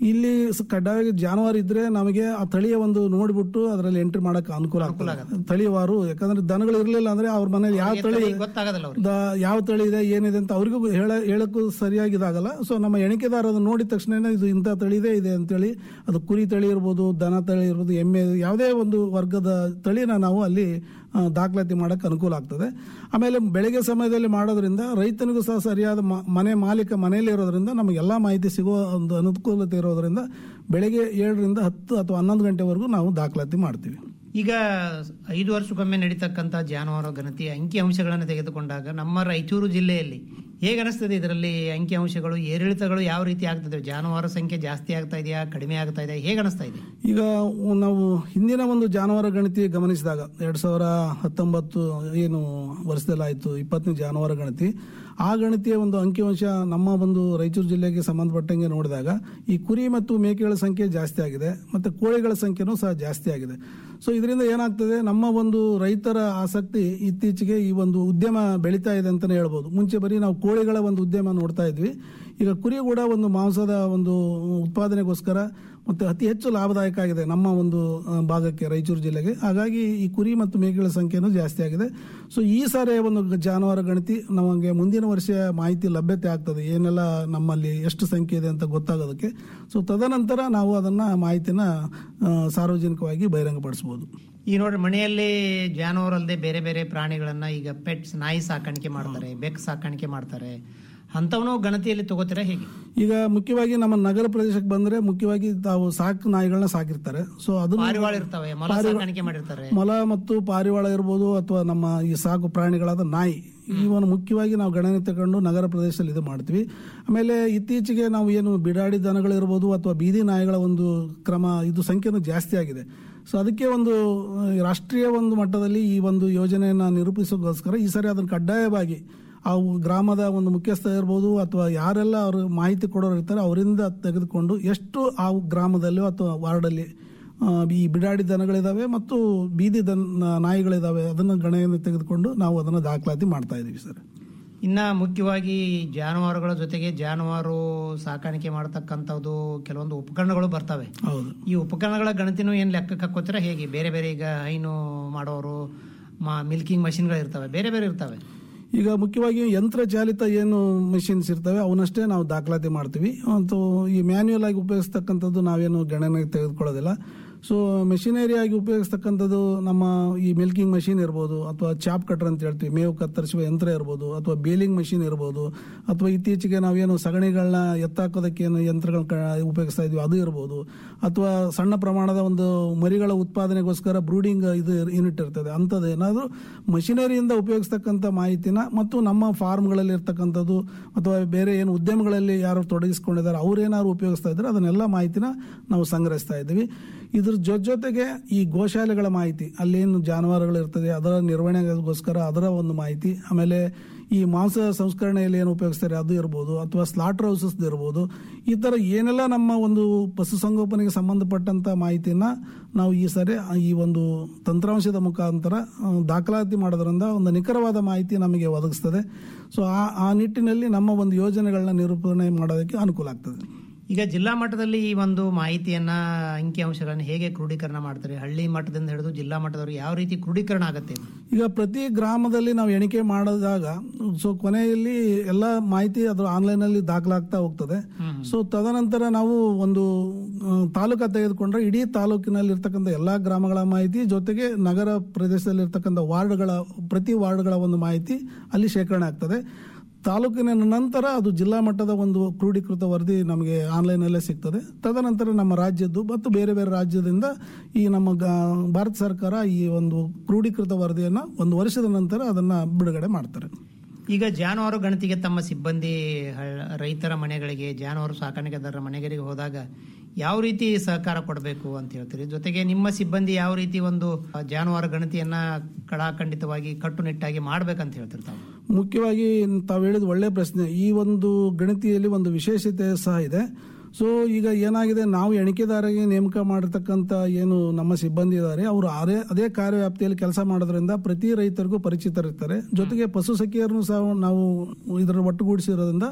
ಇಲ್ಲಿ ಸ- ಕಡ್ಡಾಯವಾಗಿ ಜಾನುವಾರು ಇದ್ರೆ ನಮಗೆ ಆ ತಳಿಯ ಒಂದು ನೋಡ್ಬಿಟ್ಟು ಅದರಲ್ಲಿ ಎಂಟ್ರಿ ಮಾಡಕ್ಕೆ ಅನುಕೂಲ ಆಗ್ತದೆ ತಳಿವಾರು ಯಾಕಂದ್ರೆ ದನಗಳು ಇರಲಿಲ್ಲ ಅಂದ್ರೆ ಅವ್ರ ಮನೇಲಿ ಯಾವ ತಳಿ ಗೊತ್ತಾಗೋದಿಲ್ಲ ಅವ್ರಿಗೆ ದ- ಯಾವ ತಳಿ ಇದೆ ಏನಿದೆ ಅಂತ ಅವ್ರಿಗೂ ಹೇಳ ಹೇಳಕ್ಕೂ ಸರಿಯಾಗಿ ಇದಾಗಲ್ಲ ಸೊ ನಮ್ಮ ಎಣಿಕೆದಾರ ಅದನ್ನ ನೋಡಿದ ತಕ್ಷಣ ಇದು ಇಂಥ ತಳಿ ಇದೆ ಇದೆ ಅಂತೇಳಿ ಅದು ಕುರಿ ತಳಿ ಇರ್ಬೋದು ದನ ತಳಿ ಇರ್ಬೋದು ಎಮ್ಮೆ ಯಾವುದೇ ಒಂದು ವರ್ಗದ ತಳಿನ ನಾವು ಅಲ್ಲಿ ಆ, ದಾಖಲಾತಿ ಮಾಡಕ್ಕೆ ಅನುಕೂಲ ಆಗ್ತದೆ ಆಮೇಲೆ ಬೆಳಗ್ಗೆ ಸಮಯದಲ್ಲಿ ಮಾಡೋದ್ರಿಂದ ರೈತನಿಗೂ ಸಹ ಸರಿಯಾದ ಮ- ಮನೆ ಮಾಲೀಕ ಮನೆಯಲ್ಲಿ ಇರೋದ್ರಿಂದ ನಮಗೆಲ್ಲ ಮಾಹಿತಿ ಸಿಗುವ ಒಂದು ಅನುಕೂಲತೆ ಇರೋದ್ರಿಂದ ಬೆಳಗ್ಗೆ ಏಳರಿಂದ ಹತ್ತು ಅಥವಾ ಹನ್ನೊಂದು ಗಂಟೆವರೆಗೂ ನಾವು ದಾಖಲಾತಿ ಮಾಡ್ತೀವಿ ಈಗ ಐದು ವರ್ಷಕ್ಕೊಮ್ಮೆ ನಡೀತಕ್ಕಂಥ ಜಾನುವಾರು ಗಣತಿ ಅಂಕಿ ಅಂಶಗಳನ್ನು ತೆಗೆದುಕೊಂಡಾಗ ನಮ್ಮ ರಾಯಚೂರು ಜಿಲ್ಲೆಯಲ್ಲಿ ಹೇಗೆ ಅನಿಸ್ತದೆ ಇದರಲ್ಲಿ ಅಂಕಿ ಅಂಶಗಳು ಏರಿಳಿತಗಳು ಯಾವ ರೀತಿ ಆಗ್ತದೆ ಜಾನುವಾರು ಸಂಖ್ಯೆ ಜಾಸ್ತಿ ಆಗ್ತಾ ಇದೆಯಾ ಕಡಿಮೆ ಆಗ್ತಾ ಇದೆಯಾ ಹೇಗೆ ಅನಿಸ್ತಾ ಇದೆ ಈಗ ನಾವು ಹಿಂದಿನ ಒಂದು ಜಾನುವಾರು ಗಣತಿ ಗಮನಿಸಿದಾಗ ಎರಡ್ ಸಾವಿರ ಹತ್ತೊಂಬತ್ತು ಏನು ವರ್ಷದಲ್ಲಿ ಆಯಿತು ಇಪ್ಪತ್ತನೇ ಜಾನುವಾರು ಗಣತಿ ಆ ಗಣತಿಯ ಒಂದು ಅಂಕಿಅಂಶ ನಮ್ಮ ಒಂದು ರಾಯಚೂರು ಜಿಲ್ಲೆಗೆ ಸಂಬಂಧಪಟ್ಟಂಗೆ ನೋಡಿದಾಗ ಈ ಕುರಿ ಮತ್ತು ಮೇಕೆಗಳ ಸಂಖ್ಯೆ ಜಾಸ್ತಿ ಆಗಿದೆ ಮತ್ತೆ ಕೋಳಿಗಳ ಸಂಖ್ಯೆನೂ ಸಹ ಜಾಸ್ತಿ ಆಗಿದೆ ಸೊ ಇದರಿಂದ ಏನಾಗ್ತದೆ ನಮ್ಮ ಒಂದು ರೈತರ ಆಸಕ್ತಿ ಇತ್ತೀಚೆಗೆ ಈ ಒಂದು ಉದ್ಯಮ ಬೆಳೀತಾ ಇದೆ ಅಂತಲೇ ಹೇಳ್ಬೋದು ಮುಂಚೆ ಬರೀ ನಾವು ಕೋಳಿಗಳ ಒಂದು ಉದ್ಯಮ ನೋಡ್ತಾ ಇದ್ವಿ ಈಗ ಕುರಿ ಕೂಡ ಒಂದು ಮಾಂಸದ ಒಂದು ಉತ್ಪಾದನೆಗೋಸ್ಕರ ಮತ್ತೆ ಅತಿ ಹೆಚ್ಚು ಲಾಭದಾಯಕ ಆಗಿದೆ ನಮ್ಮ ಒಂದು ಆ, ಭಾಗಕ್ಕೆ ರಾಯಚೂರು ಜಿಲ್ಲೆಗೆ ಹಾಗಾಗಿ ಈ ಕುರಿ ಮತ್ತು ಮೇಕೆಗಳ ಸಂಖ್ಯೆನೂ ಜಾಸ್ತಿ ಆಗಿದೆ ಸೊ ಈ ಸಾರಿ ಒಂದು ಜಾನುವಾರು ಗಣತಿ ನಮಗೆ ಮುಂದಿನ ವರ್ಷ ಮಾಹಿತಿ ಲಭ್ಯತೆ ಆಗ್ತದೆ ಏನೆಲ್ಲ ನಮ್ಮಲ್ಲಿ ಎಷ್ಟು ಸಂಖ್ಯೆ ಇದೆ ಅಂತ ಗೊತ್ತಾಗೋದಕ್ಕೆ ಸೊ ತದನಂತರ ನಾವು ಅದನ್ನ ಮಾಹಿತಿನ ಆ, ಸಾರ್ವಜನಿಕವಾಗಿ ಬಹಿರಂಗಪಡಿಸಬಹುದು ಈ ನೋಡ್ರಿ ಮನೆಯಲ್ಲಿ ಜಾನುವಾರು ಅಲ್ಲದೆ ಬೇರೆ ಬೇರೆ ಪ್ರಾಣಿಗಳನ್ನ ಈಗ ಪೆಟ್ಸ್ ನಾಯಿ ಸಾಕಾಣಿಕೆ ಮಾಡ್ತಾರೆ ಬೆಕ್ ಸಾಕಾಣಿಕೆ ಮಾಡ್ತಾರೆ ಅಂಥವನು ಗಣತಿಯಲ್ಲಿ ತಗೋತೀರಾ ಹೇಗೆ ಈಗ ಮುಖ್ಯವಾಗಿ ನಮ್ಮ ನಗರ ಪ್ರದೇಶಕ್ಕೆ ಬಂದ್ರೆ ಮುಖ್ಯವಾಗಿ ತಾವು ಸಾಕು ನಾಯಿಗಳನ್ನ ಸಾಕಿರ್ತಾರೆ ಸೊ ಅದನ್ನ ಪಾರಿವಾಳ ಇರ್ತವೆ ಮೊಲ ಸಾಕಾಣಿಕೆ ಮಾಡಿರ್ತಾರೆ ಮೊಲ ಮತ್ತು ಪಾರಿವಾಳ ಇರ್ಬೋದು ಅಥವಾ ನಮ್ಮ ಈ ಸಾಕು ಪ್ರಾಣಿಗಳಾದ ನಾಯಿ ಇವನ್ನು ಮುಖ್ಯವಾಗಿ ನಾವು ಗಣನೆ ತಗೊಂಡು ನಗರ ಪ್ರದೇಶದಲ್ಲಿ ಇದು ಮಾಡ್ತೀವಿ ಆಮೇಲೆ ಇತ್ತೀಚೆಗೆ ನಾವು ಏನು ಬಿಡಾಡಿ ದನಗಳಿರ್ಬೋದು ಅಥವಾ ಬೀದಿ ನಾಯಿಗಳ ಒಂದು ಕ್ರಮ ಇದು ಸಂಖ್ಯೆನೂ ಜಾಸ್ತಿ ಆಗಿದೆ ಸೊ ಅದಕ್ಕೆ ಒಂದು ಆ, ರಾಷ್ಟ್ರೀಯ ಒಂದು ಮಟ್ಟದಲ್ಲಿ ಈ ಒಂದು ಯೋಜನೆಯನ್ನು ನಿರೂಪಿಸೋಕ್ಕೋಸ್ಕರ ಈ ಸಾರಿ ಅದನ್ನು ಕಡ್ಡಾಯವಾಗಿ ಆ ಗ್ರಾಮದ ಒಂದು ಮುಖ್ಯಸ್ಥ ಇರ್ಬೋದು ಅಥವಾ ಯಾರೆಲ್ಲ ಅವರು ಮಾಹಿತಿ ಕೊಡೋರು ಇರ್ತಾರೆ ಅವರಿಂದ ತೆಗೆದುಕೊಂಡು ಎಷ್ಟು ಆ ಗ್ರಾಮದಲ್ಲಿ ಅಥವಾ ವಾರ್ಡಲ್ಲಿ ಆ, ಈ ಬಿಡಾಡಿ ದನಗಳಿದಾವೆ ಮತ್ತು ಬೀದಿ ದನ ನಾಯಿಗಳಿದಾವೆ ಅದನ್ನು ಗಣನೆಯನ್ನು ತೆಗೆದುಕೊಂಡು ನಾವು ಅದನ್ನು ದಾಖಲಾತಿ ಮಾಡ್ತಾ ಇದೀವಿ ಸರ್ ಇನ್ನ ಮುಖ್ಯವಾಗಿ ಜಾನುವಾರುಗಳ ಜೊತೆಗೆ ಜಾನುವಾರು ಸಾಕಾಣಿಕೆ ಮಾಡತಕ್ಕಂಥದ್ದು ಕೆಲವೊಂದು ಉಪಕರಣಗಳು ಬರ್ತವೆ ಹೌದು ಈ ಉಪಕರಣಗಳ ಗಣತಿನೂ ಏನ್ ಲೆಕ್ಕಕ್ಕೆ ಹಾಕೋತೀರಾ ಹೇಗೆ ಬೇರೆ ಬೇರೆ ಈಗ ಹೈನು ಮಾಡೋರು ಮಿಲ್ಕಿಂಗ್ ಮಷಿನ್ಗಳು ಇರ್ತವೆ ಬೇರೆ ಬೇರೆ ಇರ್ತವೆ ಈಗ ಮುಖ್ಯವಾಗಿ ಯಂತ್ರ ಚಾಲಿತ ಏನು ಮೆಷಿನ್ಸ್ ಇರ್ತವೆ ಅವನ್ನಷ್ಟೇ ನಾವು ದಾಖಲಾತಿ ಮಾಡ್ತೀವಿ ಮತ್ತು ಈ ಮ್ಯಾನ್ಯುಯಲ್ ಆಗಿ ಉಪಯೋಗಿಸ್ತಕ್ಕಂಥದ್ದು ನಾವೇನು ಗಣನೆಗೆ ತೆಗೆದುಕೊಳ್ಳೋದಿಲ್ಲ ಸೊ ಮೆಷಿನರಿಯಾಗಿ ಉಪಯೋಗಿಸ್ತಕ್ಕಂಥದ್ದು ನಮ್ಮ ಈ ಮಿಲ್ಕಿಂಗ್ ಮಷಿನ್ ಇರ್ಬೋದು ಅಥವಾ ಚಾಪ್ ಕಟರ್ ಅಂತ ಹೇಳ್ತೀವಿ ಮೇವು ಕತ್ತರಿಸುವ ಯಂತ್ರ ಇರ್ಬೋದು ಅಥವಾ ಬೇಲಿಂಗ್ ಮಷಿನ್ ಇರ್ಬೋದು ಅಥವಾ ಇತ್ತೀಚೆಗೆ ನಾವೇನು ಸಗಣಿಗಳನ್ನ ಎತ್ತಾಕೋದಕ್ಕೆ ಏನು ಯಂತ್ರಗಳನ್ನ ಕ- ಉಪಯೋಗಿಸ್ತಾ ಇದೀವಿ ಅದು ಇರ್ಬೋದು ಅಥವಾ ಸಣ್ಣ ಪ್ರಮಾಣದ ಒಂದು ಮರಿಗಳ ಉತ್ಪಾದನೆಗೋಸ್ಕರ ಬ್ರೂಡಿಂಗ್ ಇದು ಯೂನಿಟ್ ಇರ್ತದೆ ಅಂಥದ್ದು ಏನಾದರೂ ಮಷಿನರಿಯಿಂದ ಉಪಯೋಗಿಸ್ತಕ್ಕಂಥ ಮಾಹಿತಿನ ಮತ್ತು ನಮ್ಮ ಫಾರ್ಮ್ಗಳಲ್ಲಿ ಇರ್ತಕ್ಕಂಥದ್ದು ಅಥವಾ ಬೇರೆ ಏನು ಉದ್ಯಮಗಳಲ್ಲಿ ಯಾರು ತೊಡಗಿಸ್ಕೊಂಡಿದ್ದಾರೆ ಅವ್ರೇನಾದ್ರು ಉಪಯೋಗಿಸ್ತಾ ಇದ್ದಾರೆ ಅದನ್ನೆಲ್ಲ ಮಾಹಿತಿನ ನಾವು ಸಂಗ್ರಹಿಸ್ತಾ ಇದ್ದೀವಿ ಇದ್ರ ಜೊತೆ ಜೊತೆಗೆ ಈ ಗೋಶಾಲೆಗಳ ಮಾಹಿತಿ ಅಲ್ಲೇನು ಜಾನುವಾರುಗಳು ಇರ್ತದೆ ಅದರ ನಿರ್ವಹಣೆಗೋಸ್ಕರ ಅದರ ಒಂದು ಮಾಹಿತಿ ಆಮೇಲೆ ಈ ಮಾಂಸ ಸಂಸ್ಕರಣೆಯಲ್ಲಿ ಏನು ಉಪಯೋಗಿಸ್ತಾರೆ ಅದು ಇರ್ಬೋದು ಅಥವಾ ಸ್ಲಾಟರ್ ಹೌಸಸ್ ಇರ್ಬೋದು ಈ ಥರ ಏನೆಲ್ಲ ನಮ್ಮ ಒಂದು ಪಶುಸಂಗೋಪನೆಗೆ ಸಂಬಂಧಪಟ್ಟಂತ ಮಾಹಿತಿನ ನಾವು ಈ ಸರಿ ಈ ಒಂದು ತಂತ್ರಾಂಶದ ಮುಖಾಂತರ ಆ, ದಾಖಲಾತಿ ಮಾಡೋದ್ರಿಂದ ಒಂದು ನಿಖರವಾದ ಮಾಹಿತಿ ನಮಗೆ ಒದಗಿಸ್ತದೆ ಸೊ ಆ ಆ ನಿಟ್ಟಿನಲ್ಲಿ ನಮ್ಮ ಒಂದು ಯೋಜನೆಗಳನ್ನ ನಿರೂಪಣೆ ಮಾಡೋದಕ್ಕೆ ಅನುಕೂಲ ಆಗ್ತದೆ ಈಗ ಜಿಲ್ಲಾ ಮಟ್ಟದಲ್ಲಿ ಈ ಒಂದು ಮಾಹಿತಿಯನ್ನ ಅಂಕಿ ಅಂಶಗಳನ್ನ ಹೇಗೆ ಕ್ರೋಢೀಕರಣ ಮಾಡ್ತಾರೆ ಹಳ್ಳಿ ಮಟ್ಟದಿಂದ ಹಿಡಿದು ಜಿಲ್ಲಾ ಮಟ್ಟದವರೆಗೆ ಯಾವ ರೀತಿ ಕ್ರೋಢೀಕರಣ ಆಗುತ್ತೆ ಇದು? ಈಗ ಪ್ರತಿ ಗ್ರಾಮದಲ್ಲಿ ನಾವು ಎಣಿಕೆ ಮಾಡಿದಾಗ ಸೊ ಕೊನೆಯಲ್ಲಿ ಎಲ್ಲ ಮಾಹಿತಿ ಅದು ಆನ್ಲೈನ್ ಅಲ್ಲಿ ದಾಖಲಾಗ್ತಾ ಹೋಗ್ತದೆ ಸೊ ತದನಂತರ ನಾವು ಒಂದು ಆ, ತಾಲೂಕ ತೆಗೆದುಕೊಂಡ್ರೆ ಇಡೀ ತಾಲೂಕಿನಲ್ಲಿ ಇರ್ತಕ್ಕಂಥ ಎಲ್ಲಾ ಗ್ರಾಮಗಳ ಮಾಹಿತಿ ಜೊತೆಗೆ ನಗರ ಪ್ರದೇಶದಲ್ಲಿ ಇರ್ತಕ್ಕಂಥ ವಾರ್ಡ್ಗಳ ಪ್ರತಿ ವಾರ್ಡ್ಗಳ ಒಂದು ಮಾಹಿತಿ ಅಲ್ಲಿ ಶೇಖರಣೆ ಆಗ್ತದೆ ತಾಲೂಕಿನ ನಂತರ ಅದು ಜಿಲ್ಲಾ ಮಟ್ಟದ ಒಂದು ಕ್ರೋಢೀಕೃತ ವರದಿ ನಮಗೆ ಆನ್ಲೈನಲ್ಲೇ ಸಿಗ್ತದೆ ತದನಂತರ ನಮ್ಮ ರಾಜ್ಯದ್ದು ಮತ್ತು ಬೇರೆ ಬೇರೆ ರಾಜ್ಯದಿಂದ ಈ ನಮ್ಮ ಗ- ಭಾರತ ಸರ್ಕಾರ ಈ ಒಂದು ಕ್ರೋಢೀಕೃತ ವರದಿಯನ್ನು ಒಂದು ವರ್ಷದ ನಂತರ ಅದನ್ನ ಬಿಡುಗಡೆ ಮಾಡ್ತಾರೆ ಈಗ ಜಾನುವಾರು ಗಣತಿಗೆ ತಮ್ಮ ಸಿಬ್ಬಂದಿ ಹಳ್ಳ- ರೈತರ ಮನೆಗಳಿಗೆ ಜಾನುವಾರು ಸಾಕಾಣಿಕೆದಾರರ ಮನೆಗಳಿಗೆ ಹೋದಾಗ ಯಾವ ರೀತಿ ಸಹಕಾರ ಕೊಡಬೇಕು ಅಂತ ಹೇಳ್ತೀರಿ ಜೊತೆಗೆ ನಿಮ್ಮ ಸಿಬ್ಬಂದಿ ಯಾವ ರೀತಿ ಒಂದು ಆ, ಜಾನುವಾರು ಗಣತಿಯನ್ನ ಕಡಾಖಂಡಿತವಾಗಿ ಕಟ್ಟುನಿಟ್ಟಾಗಿ ಮಾಡ್ಬೇಕಂತ ಹೇಳ್ತಿರ್ತಾವೆ ಮುಖ್ಯವಾಗಿ ತಾವು ಹೇಳಿದ ಒಳ್ಳೆ ಪ್ರಶ್ನೆ ಈ ಒಂದು ಗಣತಿಯಲ್ಲಿ ಒಂದು ವಿಶೇಷತೆ ಸಹ ಇದೆ ಸೊ ಈಗ ಏನಾಗಿದೆ ನಾವು ಎಣಿಕೆದಾರರಿಗೆ ನೇಮಕ ಮಾಡಿರ್ತಕ್ಕಂಥ ಏನು ನಮ್ಮ ಸಿಬ್ಬಂದಿ ಇದ್ದಾರೆ ಅವರು ಅದೇ ಅದೇ ಕಾರ್ಯವ್ಯಾಪ್ತಿಯಲ್ಲಿ ಕೆಲಸ ಮಾಡೋದ್ರಿಂದ ಪ್ರತಿ ರೈತರಿಗೂ ಪರಿಚಿತರಿರ್ತಾರೆ ಜೊತೆಗೆ ಪಶು ಸಖಿಯರನ್ನು ಸಹ ನಾವು ಇದರ ಒಟ್ಟುಗೂಡಿಸಿರೋದ್ರಿಂದ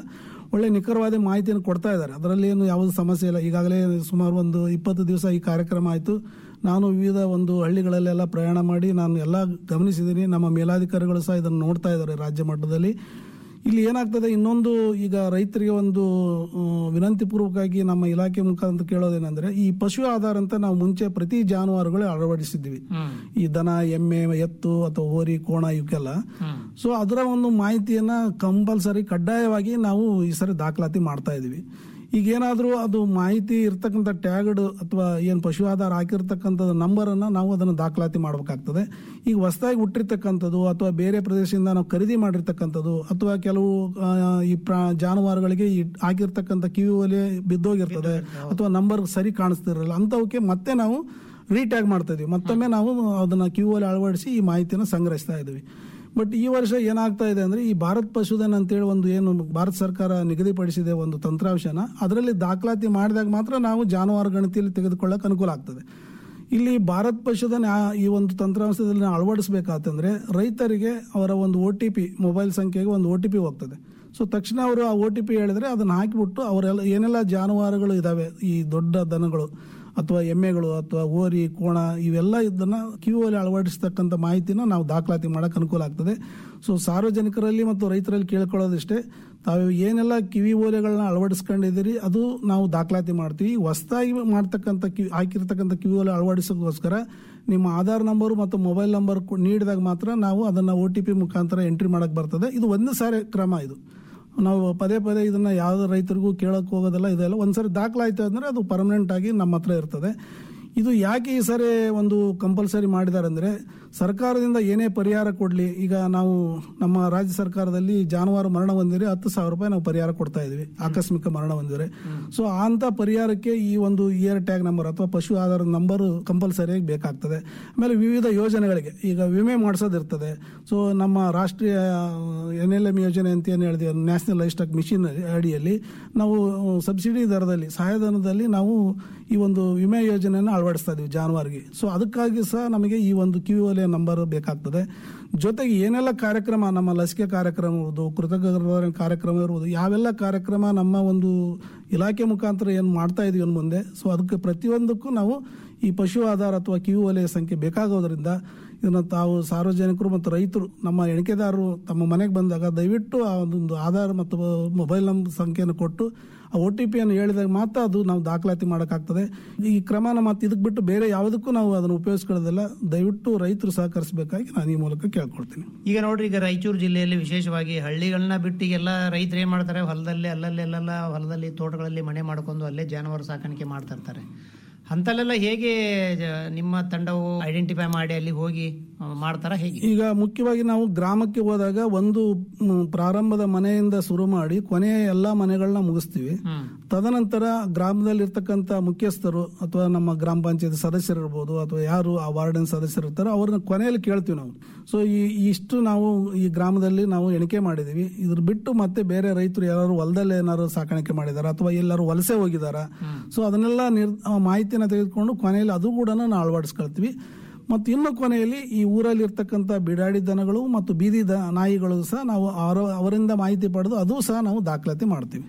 ಒಳ್ಳೆ ನಿಖರವಾದ ಮಾಹಿತಿಯನ್ನು ಕೊಡ್ತಾ ಇದ್ದಾರೆ ಅದರಲ್ಲಿ ಏನು ಯಾವುದೇ ಸಮಸ್ಯೆ ಇಲ್ಲ ಈಗಾಗಲೇ ಸುಮಾರು ಒಂದು ಇಪ್ಪತ್ತು ದಿವಸ ಈ ಕಾರ್ಯಕ್ರಮ ಆಯಿತು ನಾನು ವಿವಿಧ ಒಂದು ಹಳ್ಳಿಗಳಲ್ಲೆಲ್ಲ ಪ್ರಯಾಣ ಮಾಡಿ ನಾನು ಎಲ್ಲ ಗಮನಿಸಿದ್ದೀನಿ ನಮ್ಮ ಮೇಲಾಧಿಕಾರಿಗಳು ಸಹ ಇದನ್ನು ನೋಡ್ತಾ ಇದ್ದಾರೆ ರಾಜ್ಯ ಮಟ್ಟದಲ್ಲಿ ಇಲ್ಲಿ ಏನಾಗ್ತದೆ ಇನ್ನೊಂದು ಈಗ ರೈತರಿಗೆ ಒಂದು ಆ, ವಿನಂತಿ ಪೂರ್ವಕವಾಗಿ ನಮ್ಮ ಇಲಾಖೆ ಮುಖಾಂತರ ಕೇಳೋದೇನೆಂದ್ರೆ ಈ ಪಶು ಆಧಾರ ಅಂತ ನಾವು ಮುಂಚೆ ಪ್ರತಿ ಜಾನುವಾರುಗಳು ಅಳವಡಿಸಿದ್ವಿ ಈ ದನ ಎಮ್ಮೆ ಎತ್ತು ಅಥವಾ ಹೋರಿ ಕೋಣ ಇವಕ್ಕೆಲ್ಲ ಸೊ ಅದರ ಒಂದು ಮಾಹಿತಿಯನ್ನ ಕಂಪಲ್ಸರಿ ಕಡ್ಡಾಯವಾಗಿ ನಾವು ಈ ಸರಿ ದಾಖಲಾತಿ ಮಾಡ್ತಾ ಇದೀವಿ ಈಗ ಏನಾದರೂ ಅದು ಮಾಹಿತಿ ಇರ್ತಕ್ಕಂಥ ಟ್ಯಾಗ್ಡ್ ಅಥವಾ ಏನು ಪಶು ಆಧಾರ ಹಾಕಿರ್ತಕ್ಕಂಥ ನಂಬರನ್ನು ನಾವು ಅದನ್ನು ದಾಖಲಾತಿ ಮಾಡಬೇಕಾಗ್ತದೆ ಈಗ ಹೊಸದಾಗಿ ಹುಟ್ಟಿರ್ತಕ್ಕಂಥದ್ದು ಅಥವಾ ಬೇರೆ ಪ್ರದೇಶದಿಂದ ನಾವು ಖರೀದಿ ಮಾಡಿರ್ತಕ್ಕಂಥದ್ದು ಅಥವಾ ಕೆಲವು ಆ, ಈ ಪ್ರಾ ಜಾನುವಾರುಗಳಿಗೆ ಈ ಹಾಕಿರ್ತಕ್ಕಂಥ ಕಿವಿ ಒಲೆ ಬಿದ್ದೋಗಿರ್ತದೆ ಅಥವಾ ನಂಬರ್ ಸರಿ ಕಾಣಿಸ್ತಿರಲ್ಲ ಅಂಥವಕ್ಕೆ ಮತ್ತೆ ನಾವು ರೀಟ್ಯಾಗ್ ಮಾಡ್ತಾ ಇದೀವಿ ಮತ್ತೊಮ್ಮೆ ನಾವು ಅದನ್ನ ಕ್ಯೂ ಅಲ್ಲಿ ಅಳವಡಿಸಿ ಈ ಮಾಹಿತಿಯನ್ನು ಸಂಗ್ರಹಿಸ್ತಾ ಇದ್ದೀವಿ ಬಟ್ ಈ ವರ್ಷ ಏನಾಗ್ತಾ ಇದೆ ಅಂದ್ರೆ ಈ ಭಾರತ್ ಪಶುಧನ್ ಅಂತೇಳಿ ಒಂದು ಏನು ಭಾರತ ಸರ್ಕಾರ ನಿಗದಿಪಡಿಸಿದೆ ಒಂದು ತಂತ್ರಾಂಶನ ಅದರಲ್ಲಿ ದಾಖಲಾತಿ ಮಾಡಿದಾಗ ಮಾತ್ರ ನಾವು ಜಾನುವಾರು ಗಣತಿಯಲ್ಲಿ ತೆಗೆದುಕೊಳ್ಳಕ್ಕೆ ಅನುಕೂಲ ಆಗ್ತದೆ ಇಲ್ಲಿ ಭಾರತ್ ಪಶುಧನ್ ಆ- ಈ ಒಂದು ತಂತ್ರಾಂಶದಲ್ಲಿ ನಾವು ಅಳವಡಿಸಬೇಕಾತಂದ್ರೆ ರೈತರಿಗೆ ಅವರ ಒಂದು ಒ ಟಿ ಪಿ ಮೊಬೈಲ್ ಸಂಖ್ಯೆಗೆ ಒಂದು ಒ ಟಿ ಪಿ ಹೋಗ್ತದೆ ಸೊ ತಕ್ಷಣ ಅವರು ಆ ಒ ಟಿ ಪಿ ಹೇಳಿದ್ರೆ ಅದನ್ನ ಹಾಕಿಬಿಟ್ಟು ಅವರೆಲ್ಲ ಏನೆಲ್ಲ ಜಾನುವಾರುಗಳು ಇದಾವೆ ಈ ದೊಡ್ಡ ದನಗಳು ಅಥವಾ ಎಮ್ಮೆಗಳು ಅಥವಾ ಓರಿ ಕೋಣ ಇವೆಲ್ಲ ಇದನ್ನ ಕ್ಯೂ ಅಲ್ಲಿ ಅಳವಡಿಸ್ತಕ್ಕಂಥ ಮಾಹಿತಿನ ನಾವು ದಾಖಲಾತಿ ಮಾಡಕ್ಕೆ ಅನುಕೂಲ ಆಗ್ತದೆ ಸೊ ಸಾರ್ವಜನಿಕರಲ್ಲಿ ಮತ್ತು ರೈತರಲ್ಲಿ ಕೇಳ್ಕೊಳ್ಳೋದಿಷ್ಟೇ ತಾವು ಏನೆಲ್ಲ ಕಿವಿ ಓಲೆಗಳನ್ನ ಅಳವಡಿಸ್ಕೊಂಡಿದ್ದೀರಿ ಅದು ನಾವು ದಾಖಲಾತಿ ಮಾಡ್ತೀವಿ ಹೊಸದಾಗಿ ಮಾಡ್ತಕ್ಕಂಥ ಕಿವಿ ಹಾಕಿರ್ತಕ್ಕಂಥ ಕಿವಿ ಓಲೆ ಅಳವಡಿಸೋಕ್ಕೋಸ್ಕರ ನಿಮ್ಮ ಆಧಾರ್ ನಂಬರು ಮತ್ತು ಮೊಬೈಲ್ ನಂಬರ್ ನೀಡಿದಾಗ ಮಾತ್ರ ನಾವು ಅದನ್ನ ಒ ಟಿ ಪಿ ಮುಖಾಂತರ ಎಂಟ್ರಿ ಮಾಡಕ್ ಬರ್ತದೆ ಇದು ಒಂದು ಸಾರಿ ಕ್ರಮ ಇದು ನಾವು ಪದೇ ಪದೇ ಇದನ್ನ ಯಾವ ರೈತರಿಗೂ ಕೇಳಕ್ ಹೋಗೋದಿಲ್ಲ ಇದೆಲ್ಲ ಒಂದ್ಸರಿ ದಾಖಲಾಯ್ತು ಅಂದ್ರೆ ಅದು ಪರ್ಮನೆಂಟ್ ಆಗಿ ನಮ್ಮ ಹತ್ರ ಇರ್ತದೆ ಇದು ಯಾಕೆ ಈ ಸರಿ ಒಂದು ಕಂಪಲ್ಸರಿ ಮಾಡಿದ್ದಾರೆ ಅಂದ್ರೆ ಸರ್ಕಾರದಿಂದ ಏನೇ ಪರಿಹಾರ ಕೊಡ್ಲಿ ಈಗ ನಾವು ನಮ್ಮ ರಾಜ್ಯ ಸರ್ಕಾರದಲ್ಲಿ ಜಾನುವಾರು ಮರಣ ಹೊಂದಿದ್ರೆ ಹತ್ತು ಸಾವಿರ ರೂಪಾಯಿ ನಾವು ಪರಿಹಾರ ಕೊಡ್ತಾ ಇದೀವಿ ಆಕಸ್ಮಿಕ ಮರಣ ಹೊಂದಿದ್ರೆ ಸೊ ಅಂತ ಪರಿಹಾರಕ್ಕೆ ಈ ಒಂದು ಇಯರ್ ಟ್ಯಾಗ್ ನಂಬರ್ ಅಥವಾ ಪಶು ಆಧಾರದ ನಂಬರ್ ಕಂಪಲ್ಸರಿಯಾಗಿ ಬೇಕಾಗ್ತದೆ ಆಮೇಲೆ ವಿವಿಧ ಯೋಜನೆಗಳಿಗೆ ಈಗ ವಿಮೆ ಮಾಡಿಸೋದಿರ್ತದೆ ಸೊ ನಮ್ಮ ರಾಷ್ಟ್ರೀಯ ಎನ್ ಎಲ್ ಎಂ ಯೋಜನೆ ಅಂತ ಏನು ಹೇಳಿದ್ವಿ ನ್ಯಾಷನಲ್ ಲೈಫ್ ಸ್ಟಾಕ್ ಮಿಷನ್ ಅಡಿಯಲ್ಲಿ ನಾವು ಸಬ್ಸಿಡಿ ದರದಲ್ಲಿ ಸಹಾಯಧನದಲ್ಲಿ ನಾವು ಈ ಒಂದು ವಿಮೆ ಯೋಜನೆಯನ್ನು ಅಳವಡಿಸ್ತಾ ಇದೀವಿ ಜಾನುವಾರಿಗೆ ಸೊ ಅದಕ್ಕಾಗಿ ಸಹ ನಮಗೆ ಈ ಒಂದು ಕ್ಯೂ ಒಲೆ ನಂಬರ್ ಬೇಕಾಗ್ತದೆ ಜೊತೆಗೆ ಏನೆಲ್ಲ ಕಾರ್ಯಕ್ರಮ ನಮ್ಮ ಲಸಿಕೆ ಕಾರ್ಯಕ್ರಮ ಇರ್ಬೋದು ಕೃತಕ ಕಾರ್ಯಕ್ರಮ ಇರ್ಬೋದು ಯಾವೆಲ್ಲ ಕಾರ್ಯಕ್ರಮ ನಮ್ಮ ಒಂದು ಇಲಾಖೆ ಮುಖಾಂತರ ಏನು ಮಾಡ್ತಾ ಇದೀವಿ ಅನ್ ಮುಂದೆ ಸೊ ಅದಕ್ಕೆ ಪ್ರತಿಯೊಂದಕ್ಕೂ ನಾವು ಈ ಪಶು ಆಧಾರ ಅಥವಾ ಕ್ಯೂ ಒಲೆಯ ಸಂಖ್ಯೆ ಬೇಕಾಗೋದ್ರಿಂದ ಇದನ್ನು ತಾವು ಸಾರ್ವಜನಿಕರು ಮತ್ತು ರೈತರು ನಮ್ಮ ಎಣಿಕೆದಾರರು ತಮ್ಮ ಮನೆಗೆ ಬಂದಾಗ ದಯವಿಟ್ಟು ಆ ಒಂದು ಆಧಾರ್ ಮತ್ತು ಮೊಬೈಲ್ ನಂಬರ್ ಸಂಖ್ಯೆಯನ್ನು ಕೊಟ್ಟು ಆ ಒ ಟಿ ಪಿಯನ್ನು ಹೇಳಿದಾಗ ಮಾತ್ರ ಅದು ನಾವು ದಾಖಲಾತಿ ಮಾಡೋಕ್ಕಾಗ್ತದೆ ಈ ಕ್ರಮನ ಮತ್ತೆ ಇದಕ್ಕೆ ಬಿಟ್ಟು ಬೇರೆ ಯಾವುದಕ್ಕೂ ನಾವು ಅದನ್ನು ಉಪಯೋಗಿಸ್ಕೊಳ್ಳೋದಿಲ್ಲ ದಯವಿಟ್ಟು ರೈತರು ಸಹಕರಿಸಬೇಕಾಗಿ ನಾನು ಈ ಮೂಲಕ ಕೇಳ್ಕೊಳ್ತೀನಿ ಈಗ ನೋಡ್ರಿ ಈಗ ರಾಯಚೂರು ಜಿಲ್ಲೆಯಲ್ಲಿ ವಿಶೇಷವಾಗಿ ಹಳ್ಳಿಗಳನ್ನ ಬಿಟ್ಟು ಈಗೆಲ್ಲ ರೈತರು ಏನ್ ಮಾಡ್ತಾರೆ ಹೊಲದಲ್ಲಿ ಅಲ್ಲಲ್ಲಿ ಅಲ್ಲೆಲ್ಲ ಹೊಲದಲ್ಲಿ ತೋಟಗಳಲ್ಲಿ ಮನೆ ಮಾಡ್ಕೊಂಡು ಅಲ್ಲೇ ಜಾನುವಾರು ಸಾಕಾಣಿಕೆ ಮಾಡ್ತಾ ಇರ್ತಾರೆ ಅಂತಲ್ಲೆಲ್ಲ ಹೇಗೆ ಜ- ನಿಮ್ಮ ತಂಡವು ಐಡೆಂಟಿಫೈ ಮಾಡಿ ಅಲ್ಲಿ ಹೋಗಿ ಆ, ಮಾಡ್ತಾರ ಹೇಗೆ ಈಗ ಮುಖ್ಯವಾಗಿ ನಾವು ಗ್ರಾಮಕ್ಕೆ ಹೋದಾಗ ಒಂದು ಮ್, ಪ್ರಾರಂಭದ ಮನೆಯಿಂದ ಶುರು ಮಾಡಿ ಕೊನೆಯ ಎಲ್ಲಾ ಮನೆಗಳನ್ನ ಮುಗಿಸ್ತೀವಿ ತದನಂತರ ಗ್ರಾಮದಲ್ಲಿ ಇರ್ತಕ್ಕಂಥ ಮುಖ್ಯಸ್ಥರು ಅಥವಾ ನಮ್ಮ ಗ್ರಾಮ ಪಂಚಾಯತ್ ಸದಸ್ಯರು ಇರ್ಬೋದು ಅಥವಾ ಯಾರು ಆ ವಾರ್ಡನ್ ಸದಸ್ಯರು ಇರ್ತಾರೋ ಅವ್ರನ್ನ ಕೊನೆಯಲ್ಲಿ ಕೇಳ್ತೀವಿ ನಾವು ಸೊ ಈ ಇಷ್ಟು ನಾವು ಈ ಗ್ರಾಮದಲ್ಲಿ ನಾವು ಎಣಿಕೆ ಮಾಡಿದೀವಿ ಇದ್ರ ಬಿಟ್ಟು ಮತ್ತೆ ಬೇರೆ ರೈತರು ಯಾರು ಹೊಲದಲ್ಲಿ ಏನಾದ್ರು ಸಾಕಾಣಿಕೆ ಮಾಡಿದಾರ ಅಥವಾ ಎಲ್ಲರೂ ವಲಸೆ ಹೋಗಿದಾರ ಸೊ ಅದನ್ನೆಲ್ಲ ನಿರ್ ಆ ಮಾಹಿತಿನ ತೆಗೆದುಕೊಂಡು ಕೊನೆಯಲ್ಲಿ ಅದು ಕೂಡ ನಾವು ಅಳವಡಿಸ್ಕೊಳ್ತೀವಿ ಮತ್ತು ಇನ್ನು ಕೊನೆಯಲ್ಲಿ ಈ ಊರಲ್ಲಿ ಇರ್ತಕ್ಕಂಥ ಬಿಡಾಡಿ ದನಗಳು ಮತ್ತು ಬೀದಿ ದ ನಾಯಿಗಳು ಸಹ ನಾವು ಅವರ ಅವರಿಂದ ಮಾಹಿತಿ ಪಡೆದು ಅದು ಸಹ ನಾವು ದಾಖಲಾತಿ ಮಾಡ್ತೀವಿ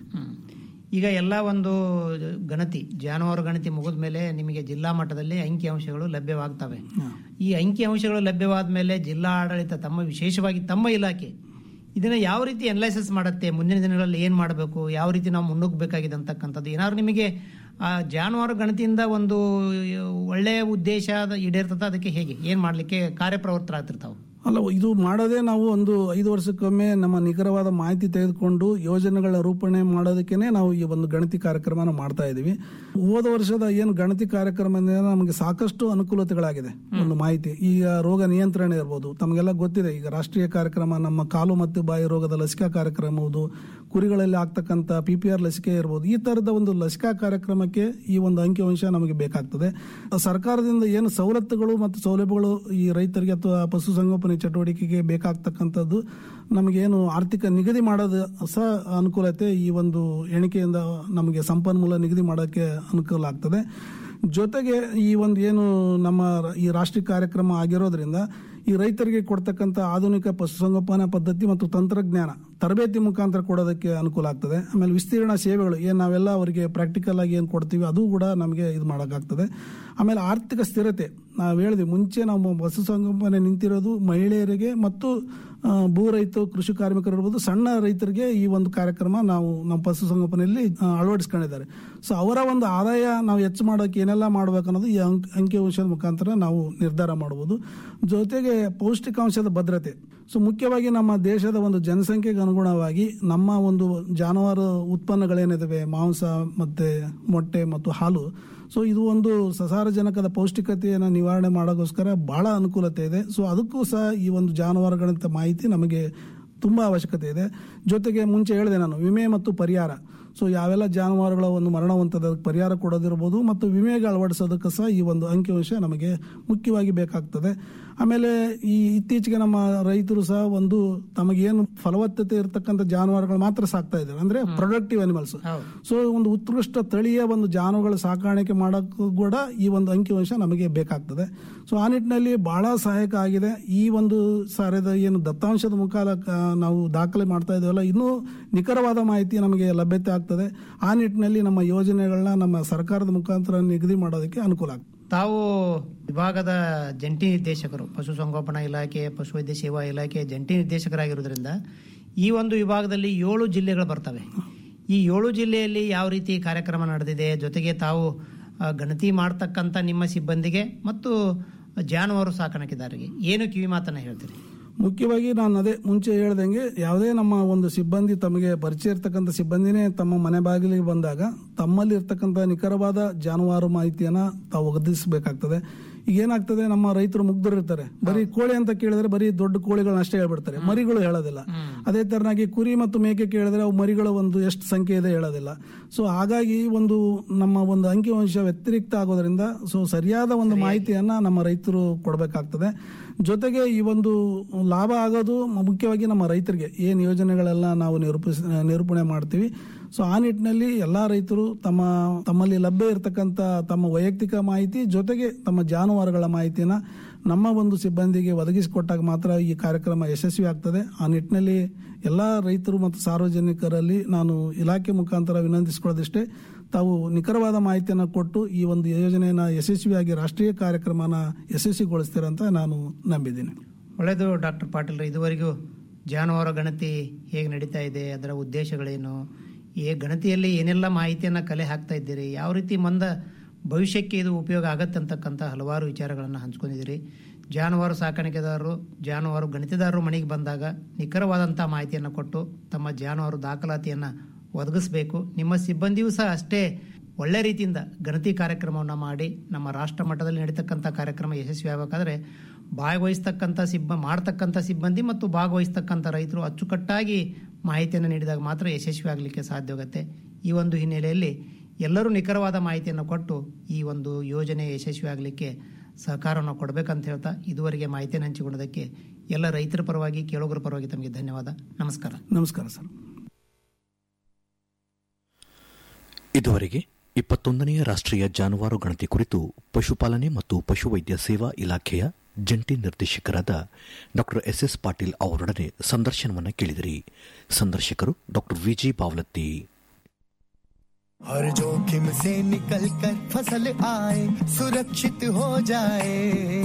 ಈಗ ಎಲ್ಲ ಒಂದು ಗಣತಿ ಜಾನುವಾರು ಗಣತಿ ಮುಗಿದ ಮೇಲೆ ನಿಮಗೆ ಜಿಲ್ಲಾ ಮಟ್ಟದಲ್ಲಿ ಅಂಕಿ ಅಂಶಗಳು ಲಭ್ಯವಾಗ್ತವೆ ಈ ಅಂಕಿ ಅಂಶಗಳು ಲಭ್ಯವಾದ ಮೇಲೆ ಜಿಲ್ಲಾ ಆಡಳಿತ ತಮ್ಮ ವಿಶೇಷವಾಗಿ ತಮ್ಮ ಇಲಾಖೆ ಇದನ್ನ ಯಾವ ರೀತಿ ಅನಲೈಸಿಸ್ ಮಾಡುತ್ತೆ ಮುಂದಿನ ದಿನಗಳಲ್ಲಿ ಏನ್ ಮಾಡಬೇಕು ಯಾವ ರೀತಿ ನಾವು ಮುನ್ನುಗ್ಗಬೇಕಾಗಿದೆ ಅಂತಕ್ಕಂಥದ್ದು ಏನಾದ್ರು ನಿಮಗೆ ಆ ಜಾನುವಾರು ಗಣತಿಯಿಂದ ಒಂದು ಒಳ್ಳೆಯ ಉದ್ದೇಶ ಅದು ಈಡೇರ್ತದ ಅದಕ್ಕೆ ಹೇಗೆ ಏನ್ ಮಾಡ್ಲಿಕ್ಕೆ ಕಾರ್ಯಪ್ರವೃತ್ತರಾಗ್ತಿರ್ತಾವೆ ಅಲ್ಲ ಇದು ಮಾಡೋದೇ ನಾವು ಒಂದು ಐದು ವರ್ಷಕ್ಕೊಮ್ಮೆ ನಮ್ಮ ನಿಖರವಾದ ಮಾಹಿತಿ ತೆಗೆದುಕೊಂಡು ಯೋಜನೆಗಳ ರೂಪಣೆ ಮಾಡೋದಕ್ಕೇನೆ ನಾವು ಈ ಒಂದು ಗಣತಿ ಕಾರ್ಯಕ್ರಮನ ಮಾಡ್ತಾ ಇದೀವಿ ಹೋದ ವರ್ಷದ ಏನು ಗಣತಿ ಕಾರ್ಯಕ್ರಮದಿಂದ ನಮಗೆ ಸಾಕಷ್ಟು ಅನುಕೂಲತೆಗಳಾಗಿದೆ ಒಂದು ಮಾಹಿತಿ ಈಗ ರೋಗ ನಿಯಂತ್ರಣ ಇರ್ಬೋದು ತಮಗೆಲ್ಲ ಗೊತ್ತಿದೆ ಈಗ ರಾಷ್ಟ್ರೀಯ ಕಾರ್ಯಕ್ರಮ ನಮ್ಮ ಕಾಲು ಮತ್ತು ಬಾಯಿ ರೋಗದ ಲಸಿಕಾ ಕಾರ್ಯಕ್ರಮ ಇರ್ಬೋದು ಕುರಿಗಳಲ್ಲಿ ಆಗ್ತಕ್ಕಂಥ ಪಿ ಪಿ ಆರ್ ಲಸಿಕೆ ಇರ್ಬೋದು ಈ ತರದ ಒಂದು ಲಸಿಕಾ ಕಾರ್ಯಕ್ರಮಕ್ಕೆ ಈ ಒಂದು ಅಂಕಿಅಂಶ ನಮಗೆ ಬೇಕಾಗ್ತದೆ ಸರ್ಕಾರದಿಂದ ಏನು ಸವಲತ್ತುಗಳು ಮತ್ತು ಸೌಲಭ್ಯಗಳು ಈ ರೈತರಿಗೆ ಅಥವಾ ಪಶುಸಂಗೋಪನೆ ಚಟುವಟಿಕೆಗೆ ಬೇಕಾಗ್ತಕ್ಕಂಥದ್ದು ನಮಗೇನು ಆರ್ಥಿಕ ನಿಗದಿ ಮಾಡೋದು ಸಹ ಅನುಕೂಲತೆ ಈ ಒಂದು ಎಣಿಕೆಯಿಂದ ನಮಗೆ ಸಂಪನ್ಮೂಲ ನಿಗದಿ ಮಾಡೋಕ್ಕೆ ಅನುಕೂಲ ಆಗ್ತದೆ ಜೊತೆಗೆ ಈ ಒಂದು ಏನು ನಮ್ಮ ರ- ಈ ರಾಷ್ಟ್ರೀಯ ಕಾರ್ಯಕ್ರಮ ಆಗಿರೋದ್ರಿಂದ ಈ ರೈತರಿಗೆ ಕೊಡ್ತಕ್ಕಂಥ ಆಧುನಿಕ ಪಶುಸಂಗೋಪನಾ ಪದ್ಧತಿ ಮತ್ತು ತಂತ್ರಜ್ಞಾನ ತರಬೇತಿ ಮುಖಾಂತರ ಕೊಡೋದಕ್ಕೆ ಅನುಕೂಲ ಆಗ್ತದೆ ಆಮೇಲೆ ವಿಸ್ತೀರ್ಣ ಸೇವೆಗಳು ಏನು ನಾವೆಲ್ಲ ಅವರಿಗೆ ಪ್ರಾಕ್ಟಿಕಲ್ ಆಗಿ ಏನು ಕೊಡ್ತೀವಿ ಅದು ಕೂಡ ನಮಗೆ ಇದು ಮಾಡೋಕ್ಕಾಗ್ತದೆ ಆಮೇಲೆ ಆರ್ಥಿಕ ಸ್ಥಿರತೆ ನಾವು ಹೇಳಿದ್ವಿ ಮುಂಚೆ ನಾವು ಪಶುಸಂಗೋಪನೆ ನಿಂತಿರೋದು ಮಹಿಳೆಯರಿಗೆ ಮತ್ತು ಆ, ಭೂ ರೈತ ಕೃಷಿ ಕಾರ್ಮಿಕರು ಇರ್ಬೋದು ಸಣ್ಣ ರೈತರಿಗೆ ಈ ಒಂದು ಕಾರ್ಯಕ್ರಮ ನಾವು ನಮ್ಮ ಪಶುಸಂಗೋಪನೆಯಲ್ಲಿ ಆ, ಅಳವಡಿಸ್ಕೊಂಡಿದ್ದಾರೆ ಸೊ ಅವರ ಒಂದು ಆದಾಯ ನಾವು ಹೆಚ್ಚು ಮಾಡೋಕೆ ಏನೆಲ್ಲ ಮಾಡ್ಬೇಕು ಅನ್ನೋದು ಈ ಅಂಕ್ ಅಂಕಿಅಂಶದ ಮುಖಾಂತರ ನಾವು ನಿರ್ಧಾರ ಮಾಡ್ಬೋದು ಜೊತೆಗೆ ಪೌಷ್ಟಿಕಾಂಶದ ಭದ್ರತೆ ಸೊ ಮುಖ್ಯವಾಗಿ ನಮ್ಮ ದೇಶದ ಒಂದು ಜನಸಂಖ್ಯೆಗೆ ಅನುಗುಣವಾಗಿ ನಮ್ಮ ಒಂದು ಜಾನುವಾರು ಉತ್ಪನ್ನಗಳೇನಿದಾವೆ ಮಾಂಸ ಮತ್ತೆ ಮೊಟ್ಟೆ ಮತ್ತು ಹಾಲು ಸೊ ಇದು ಒಂದು ಸಸಾರಜನಕದ ಪೌಷ್ಟಿಕತೆಯನ್ನು ನಿವಾರಣೆ ಮಾಡೋಕ್ಕೋಸ್ಕರ ಬಹಳ ಅನುಕೂಲತೆ ಇದೆ ಸೊ ಅದಕ್ಕೂ ಸಹ ಈ ಒಂದು ಜಾನುವಾರುಗಳಂತ ಮಾಹಿತಿ ನಮಗೆ ತುಂಬ ಅವಶ್ಯಕತೆ ಇದೆ ಜೊತೆಗೆ ಮುಂಚೆ ಹೇಳಿದೆ ನಾನು ವಿಮೆ ಮತ್ತು ಪರಿಹಾರ ಸೊ ಯಾವೆಲ್ಲ ಜಾನುವಾರುಗಳ ಒಂದು ಮರಣವಂತದ ಪರಿಹಾರ ಕೊಡೋದಿರ್ಬೋದು ಮತ್ತು ವಿಮೆಗೆ ಅಳವಡಿಸೋದಕ್ಕೆ ಸಹ ಈ ಒಂದು ಅಂಕಿಅಂಶ ನಮಗೆ ಮುಖ್ಯವಾಗಿ ಬೇಕಾಗ್ತದೆ ಆಮೇಲೆ ಈ ಇತ್ತೀಚೆಗೆ ನಮ್ಮ ರೈತರು ಸಹ ಒಂದು ತಮಗೇನು ಫಲವತ್ತತೆ ಇರತಕ್ಕಂಥ ಜಾನುವಾರುಗಳು ಮಾತ್ರ ಸಾಕ್ತಾ ಇದ್ದಾರೆ ಅಂದ್ರೆ ಪ್ರೊಡಕ್ಟಿವ್ ಅನಿಮಲ್ಸ್ ಸೊ ಒಂದು ಉತ್ಕೃಷ್ಟ ತಳಿಯ ಒಂದು ಜಾನುಗಳ ಸಾಕಾಣಿಕೆ ಮಾಡೋಕ್ಕೂ ಕೂಡ ಈ ಒಂದು ಅಂಕಿಅಂಶ ನಮಗೆ ಬೇಕಾಗ್ತದೆ ಸೊ ಆ ನಿಟ್ಟಿನಲ್ಲಿ ಬಹಳ ಸಹಾಯಕ ಆಗಿದೆ ಈ ಒಂದು ಸಾರದ ಏನು ದತ್ತಾಂಶದ ಮುಖಾಂತರ ನಾವು ದಾಖಲೆ ಮಾಡ್ತಾ ಇದ್ದೇವಲ್ಲ ಇನ್ನೂ ನಿಖರವಾದ ಮಾಹಿತಿ ನಮಗೆ ಲಭ್ಯತೆ ಆಗ್ತದೆ ಆ ನಿಟ್ಟಿನಲ್ಲಿ ನಮ್ಮ ಯೋಜನೆಗಳನ್ನ ನಮ್ಮ ಸರ್ಕಾರದ ಮುಖಾಂತರ ನಿಗದಿ ಮಾಡೋದಕ್ಕೆ ಅನುಕೂಲ ಆಗ್ತದೆ ತಾವು ವಿಭಾಗದ ಜಂಟಿ ನಿರ್ದೇಶಕರು ಪಶುಸಂಗೋಪನಾ ಇಲಾಖೆ ಪಶುವೈದ್ಯ ಸೇವಾ ಇಲಾಖೆ ಜಂಟಿ ನಿರ್ದೇಶಕರಾಗಿರೋದ್ರಿಂದ ಈ ಒಂದು ವಿಭಾಗದಲ್ಲಿ ಏಳು ಜಿಲ್ಲೆಗಳು ಬರ್ತವೆ ಈ ಏಳು ಜಿಲ್ಲೆಯಲ್ಲಿ ಯಾವ ರೀತಿ ಕಾರ್ಯಕ್ರಮ ನಡೆದಿದೆ ಜೊತೆಗೆ ತಾವು ಆ, ಗಣತಿ ಮಾಡ್ತಕ್ಕಂಥ ನಿಮ್ಮ ಸಿಬ್ಬಂದಿಗೆ ಮತ್ತು ಜಾನುವಾರು ಸಾಕಾಣಿಕೆದಾರರಿಗೆ ಏನು ಕಿವಿ ಮಾತನ್ನ ಹೇಳ್ತೀರಿ ಮುಖ್ಯವಾಗಿ ನಾನು ಅದೇ ಮುಂಚೆ ಹೇಳ್ದಂಗೆ ಯಾವುದೇ ನಮ್ಮ ಒಂದು ಸಿಬ್ಬಂದಿ ತಮಗೆ ಪರಿಚಯ ಇರ್ತಕ್ಕಂಥ ಸಿಬ್ಬಂದಿನೇ ತಮ್ಮ ಮನೆ ಬಾಗಿಲಿಗೆ ಬಂದಾಗ ತಮ್ಮಲ್ಲಿ ಇರ್ತಕ್ಕಂಥ ನಿಖರವಾದ ಜಾನುವಾರು ಮಾಹಿತಿಯನ್ನ ತಾವು ಒದಗಿಸಬೇಕಾಗ್ತದೆ ಈಗ ಏನಾಗ್ತದೆ ನಮ್ಮ ರೈತರು ಮುಗ್ಧರಿರ್ತಾರೆ ಬರೀ ಕೋಳಿ ಅಂತ ಕೇಳಿದ್ರೆ ಬರೀ ದೊಡ್ಡ ಕೋಳಿಗಳನ್ನ ಅಷ್ಟೇ ಹೇಳ್ಬಿಡ್ತಾರೆ ಮರಿಗಳು ಹೇಳೋದಿಲ್ಲ ಅದೇ ತರನಾಗಿ ಕುರಿ ಮತ್ತು ಮೇಕೆ ಕೇಳಿದ್ರೆ ಅವು ಮರಿಗಳ ಒಂದು ಎಷ್ಟು ಸಂಖ್ಯೆ ಇದೆ ಹೇಳೋದಿಲ್ಲ ಸೊ ಹಾಗಾಗಿ ಒಂದು ನಮ್ಮ ಒಂದು ಅಂಕಿಅಂಶ ವ್ಯತಿರಿಕ್ತ ಆಗೋದ್ರಿಂದ ಸೊ ಸರಿಯಾದ ಒಂದು ಮಾಹಿತಿಯನ್ನ ನಮ್ಮ ರೈತರು ಕೊಡಬೇಕಾಗ್ತದೆ ಜೊತೆಗೆ ಈ ಒಂದು ಲಾಭ ಆಗೋದು ಮುಖ್ಯವಾಗಿ ನಮ್ಮ ರೈತರಿಗೆ ಏನು ಯೋಜನೆಗಳೆಲ್ಲ ನಾವು ನಿರೂಪಿಸ ನಿರೂಪಣೆ ಮಾಡ್ತೀವಿ ಸೊ ಆ ನಿಟ್ಟಿನಲ್ಲಿ ಎಲ್ಲ ರೈತರು ತಮ್ಮ ತಮ್ಮಲ್ಲಿ ಲಭ್ಯ ಇರತಕ್ಕಂಥ ತಮ್ಮ ವೈಯಕ್ತಿಕ ಮಾಹಿತಿ ಜೊತೆಗೆ ತಮ್ಮ ಜಾನುವಾರುಗಳ ಮಾಹಿತಿನ ನಮ್ಮ ಒಂದು ಸಿಬ್ಬಂದಿಗೆ ಒದಗಿಸಿಕೊಟ್ಟಾಗ ಮಾತ್ರ ಈ ಕಾರ್ಯಕ್ರಮ ಯಶಸ್ವಿ ಆಗ್ತದೆ ಆ ನಿಟ್ಟಿನಲ್ಲಿ ಎಲ್ಲ ರೈತರು ಮತ್ತು ಸಾರ್ವಜನಿಕರಲ್ಲಿ ನಾನು ಇಲಾಖೆ ಮುಖಾಂತರ ವಿನಂತಿಸಿಕೊಳ್ಳೋದಿಷ್ಟೇ ತಾವು ನಿಖರವಾದ ಮಾಹಿತಿಯನ್ನು ಕೊಟ್ಟು ಈ ಒಂದು ಯೋಜನೆಯನ್ನು ಯಶಸ್ವಿಯಾಗಿ ರಾಷ್ಟ್ರೀಯ ಕಾರ್ಯಕ್ರಮನ ಯಶಸ್ವಿಗೊಳಿಸ್ತೀರಂತ ನಾನು ನಂಬಿದ್ದೀನಿ ಒಳ್ಳೆಯದು ಡಾಕ್ಟರ್ ಪಾಟೀಲ್ ಇದುವರೆಗೂ ಜಾನುವಾರು ಗಣತಿ ಹೇಗೆ ನಡೀತಾ ಇದೆ ಅದರ ಉದ್ದೇಶಗಳೇನು ಈ ಗಣತಿಯಲ್ಲಿ ಏನೆಲ್ಲ ಮಾಹಿತಿಯನ್ನು ಕಲೆ ಹಾಕ್ತಾ ಇದ್ದೀರಿ ಯಾವ ರೀತಿ ಮಂದ ಭವಿಷ್ಯಕ್ಕೆ ಇದು ಉಪಯೋಗ ಆಗತ್ತೆ ಅಂತಕ್ಕಂಥ ಹಲವಾರು ವಿಚಾರಗಳನ್ನು ಹಂಚ್ಕೊಂಡಿದ್ದೀರಿ ಜಾನುವಾರು ಸಾಕಾಣಿಕೆದಾರರು ಜಾನುವಾರು ಗಣಿತದಾರರು ಮನೆಗೆ ಬಂದಾಗ ನಿಖರವಾದಂಥ ಮಾಹಿತಿಯನ್ನು ಕೊಟ್ಟು ತಮ್ಮ ಜಾನುವಾರು ದಾಖಲಾತಿಯನ್ನು ಒದಗಿಸಬೇಕು ನಿಮ್ಮ ಸಿಬ್ಬಂದಿಯೂ ಸಹ ಅಷ್ಟೇ ಒಳ್ಳೆ ರೀತಿಯಿಂದ ಗಣತಿ ಕಾರ್ಯಕ್ರಮವನ್ನು ಮಾಡಿ ನಮ್ಮ ರಾಷ್ಟ್ರ ಮಟ್ಟದಲ್ಲಿ ನಡೀತಕ್ಕಂಥ ಕಾರ್ಯಕ್ರಮ ಯಶಸ್ವಿ ಆಗಬೇಕಾದ್ರೆ ಭಾಗವಹಿಸ್ತಕ್ಕಂಥ ಸಿಬ್ಬ ಮಾಡ್ತಕ್ಕಂಥ ಸಿಬ್ಬಂದಿ ಮತ್ತು ಭಾಗವಹಿಸ್ತಕ್ಕಂಥ ರೈತರು ಅಚ್ಚುಕಟ್ಟಾಗಿ ಮಾಹಿತಿಯನ್ನು ನೀಡಿದಾಗ ಮಾತ್ರ ಯಶಸ್ವಿ ಆಗಲಿಕ್ಕೆ ಸಾಧ್ಯವಾಗುತ್ತೆ ಈ ಒಂದು ಹಿನ್ನೆಲೆಯಲ್ಲಿ ಎಲ್ಲರೂ ನಿಖರವಾದ ಮಾಹಿತಿಯನ್ನು ಕೊಟ್ಟು ಈ ಒಂದು ಯೋಜನೆ ಯಶಸ್ವಿ ಆಗಲಿಕ್ಕೆ ಸಹಕಾರವನ್ನು ಕೊಡಬೇಕಂತ ಹೇಳ್ತಾ ಇದುವರೆಗೆ ಮಾಹಿತಿಯನ್ನು ಹಂಚಿಕೊಂಡದಕ್ಕೆ ಎಲ್ಲ ರೈತರ ಪರವಾಗಿ ಕೇಳುಗರ ಪರವಾಗಿ ತಮಗೆ ಧನ್ಯವಾದ ನಮಸ್ಕಾರ ನಮಸ್ಕಾರ ಸರ್ ಇದುವರೆಗೆ ಇಪ್ಪತ್ತೊಂದನೆಯ ರಾಷ್ಟ್ರೀಯ ಜಾನುವಾರು ಗಣತಿ ಕುರಿತು ಪಶುಪಾಲನೆ ಮತ್ತು ಪಶುವೈದ್ಯ ಸೇವಾ ಇಲಾಖೆಯ ಜಂಟಿ ನಿರ್ದೇಶಕರಾದ ಡಾ ಎಸ್ ಎಸ್ ಪಾಟೀಲ್ ಅವರೊಡನೆ ಸಂದರ್ಶನವನ್ನು ಕೇಳಿದಿರಿ ಸಂದರ್ಶಕರು ಡಾ ವಿಜಿ ಬಾವಲತ್ತಿ हर जोखिम से निकल कर फसल आए सुरक्षित हो जाए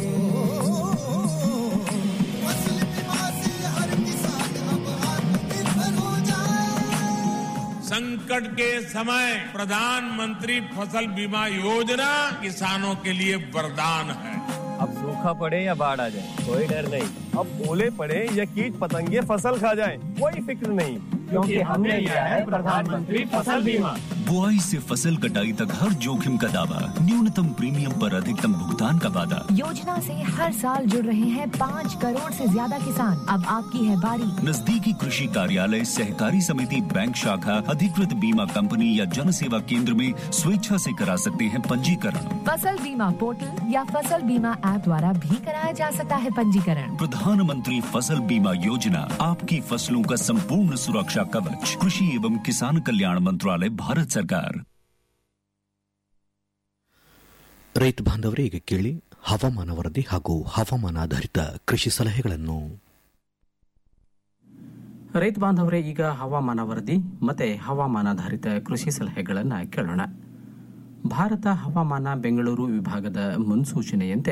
फसल बीमा से हर किसान अब आत्मनिर्भर हो जाए संकट के समय प्रधानमंत्री फसल बीमा योजना किसानों के लिए वरदान है अब सूखा पड़े या बाढ़ आ जाए कोई डर नहीं अब ओले पड़े या कीट पतंगे फसल खा जाए कोई फिक्र नहीं क्योंकि हमने लिया है प्रधानमंत्री फसल बीमा बुआई से फसल कटाई तक हर जोखिम का दावा न्यूनतम प्रीमियम पर अधिकतम भुगतान का वादा योजना से हर साल जुड़ रहे हैं पाँच करोड़ से ज्यादा किसान अब आपकी है बारी नजदीकी कृषि कार्यालय सहकारी समिति बैंक शाखा अधिकृत बीमा कंपनी या जन सेवा केंद्र में स्वेच्छा से करा सकते हैं पंजीकरण फसल बीमा पोर्टल या फसल बीमा ऐप द्वारा भी कराया जा सकता है पंजीकरण प्रधानमंत्री फसल बीमा योजना आपकी फसलों का संपूर्ण सुरक्षा कवच कृषि एवं किसान कल्याण मंत्रालय भारत सरकार ರೈತ ಬಾಂಧವರೇ ಈಗ ಕೇಳಿ ಹವಾಮಾನ ವರದಿ ಹಾಗೂ ಹವಾಮಾನ ಆಧಾರಿತ ಕೃಷಿ ಸಲಹೆಗಳನ್ನು ರೈತ ಬಾಂಧವರೇ ಈಗ ಹವಾಮಾನ ವರದಿ ಮತ್ತೆ ಹವಾಮಾನಾಧಾರಿತ ಕೃಷಿ ಸಲಹೆಗಳನ್ನು ಕೇಳೋಣ ಭಾರತ ಹವಾಮಾನ ಬೆಂಗಳೂರು ವಿಭಾಗದ ಮುನ್ಸೂಚನೆಯಂತೆ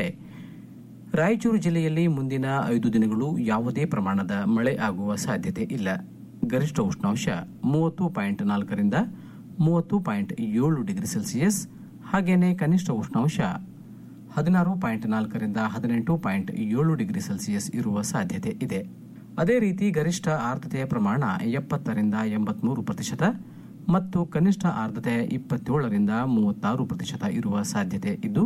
ರಾಯಚೂರು ಜಿಲ್ಲೆಯಲ್ಲಿ ಮುಂದಿನ ಐದು ದಿನಗಳು ಯಾವುದೇ ಪ್ರಮಾಣದ ಮಳೆ ಆಗುವ ಸಾಧ್ಯತೆ ಇಲ್ಲ ಗರಿಷ್ಠ ಉಷ್ಣಾಂಶ ಮೂವತ್ತು ಪಾಯಿಂಟ್ ನಾಲ್ಕರಿಂದ ಮೂವತ್ತು ಪಾಯಿಂಟ್ ಏಳು ಡಿಗ್ರಿ ಸೆಲ್ಸಿಯಸ್ ಹಾಗೇನೆ ಕನಿಷ್ಠ ಉಷ್ಣಾಂಶ ಹದಿನಾರು ಪಾಯಿಂಟ್ ನಾಲ್ಕರಿಂದ ಹದಿನೆಂಟು ಪಾಯಿಂಟ್ ಏಳು ಡಿಗ್ರಿ ಸೆಲ್ಸಿಯಸ್ ಇರುವ ಸಾಧ್ಯತೆ ಇದೆ ಅದೇ ರೀತಿ ಗರಿಷ್ಠ ಆರ್ದ್ರತೆಯ ಪ್ರಮಾಣ ಎಪ್ಪತ್ತರಿಂದ ಎಂಬತ್ಮೂರು ಪ್ರತಿಶತ ಮತ್ತು ಕನಿಷ್ಠ ಆರ್ದ್ರತೆ ಇಪ್ಪತ್ತೇಳರಿಂದ ಮೂವತ್ತಾರು ಪ್ರತಿಶತ ಇರುವ ಸಾಧ್ಯತೆ ಇದ್ದು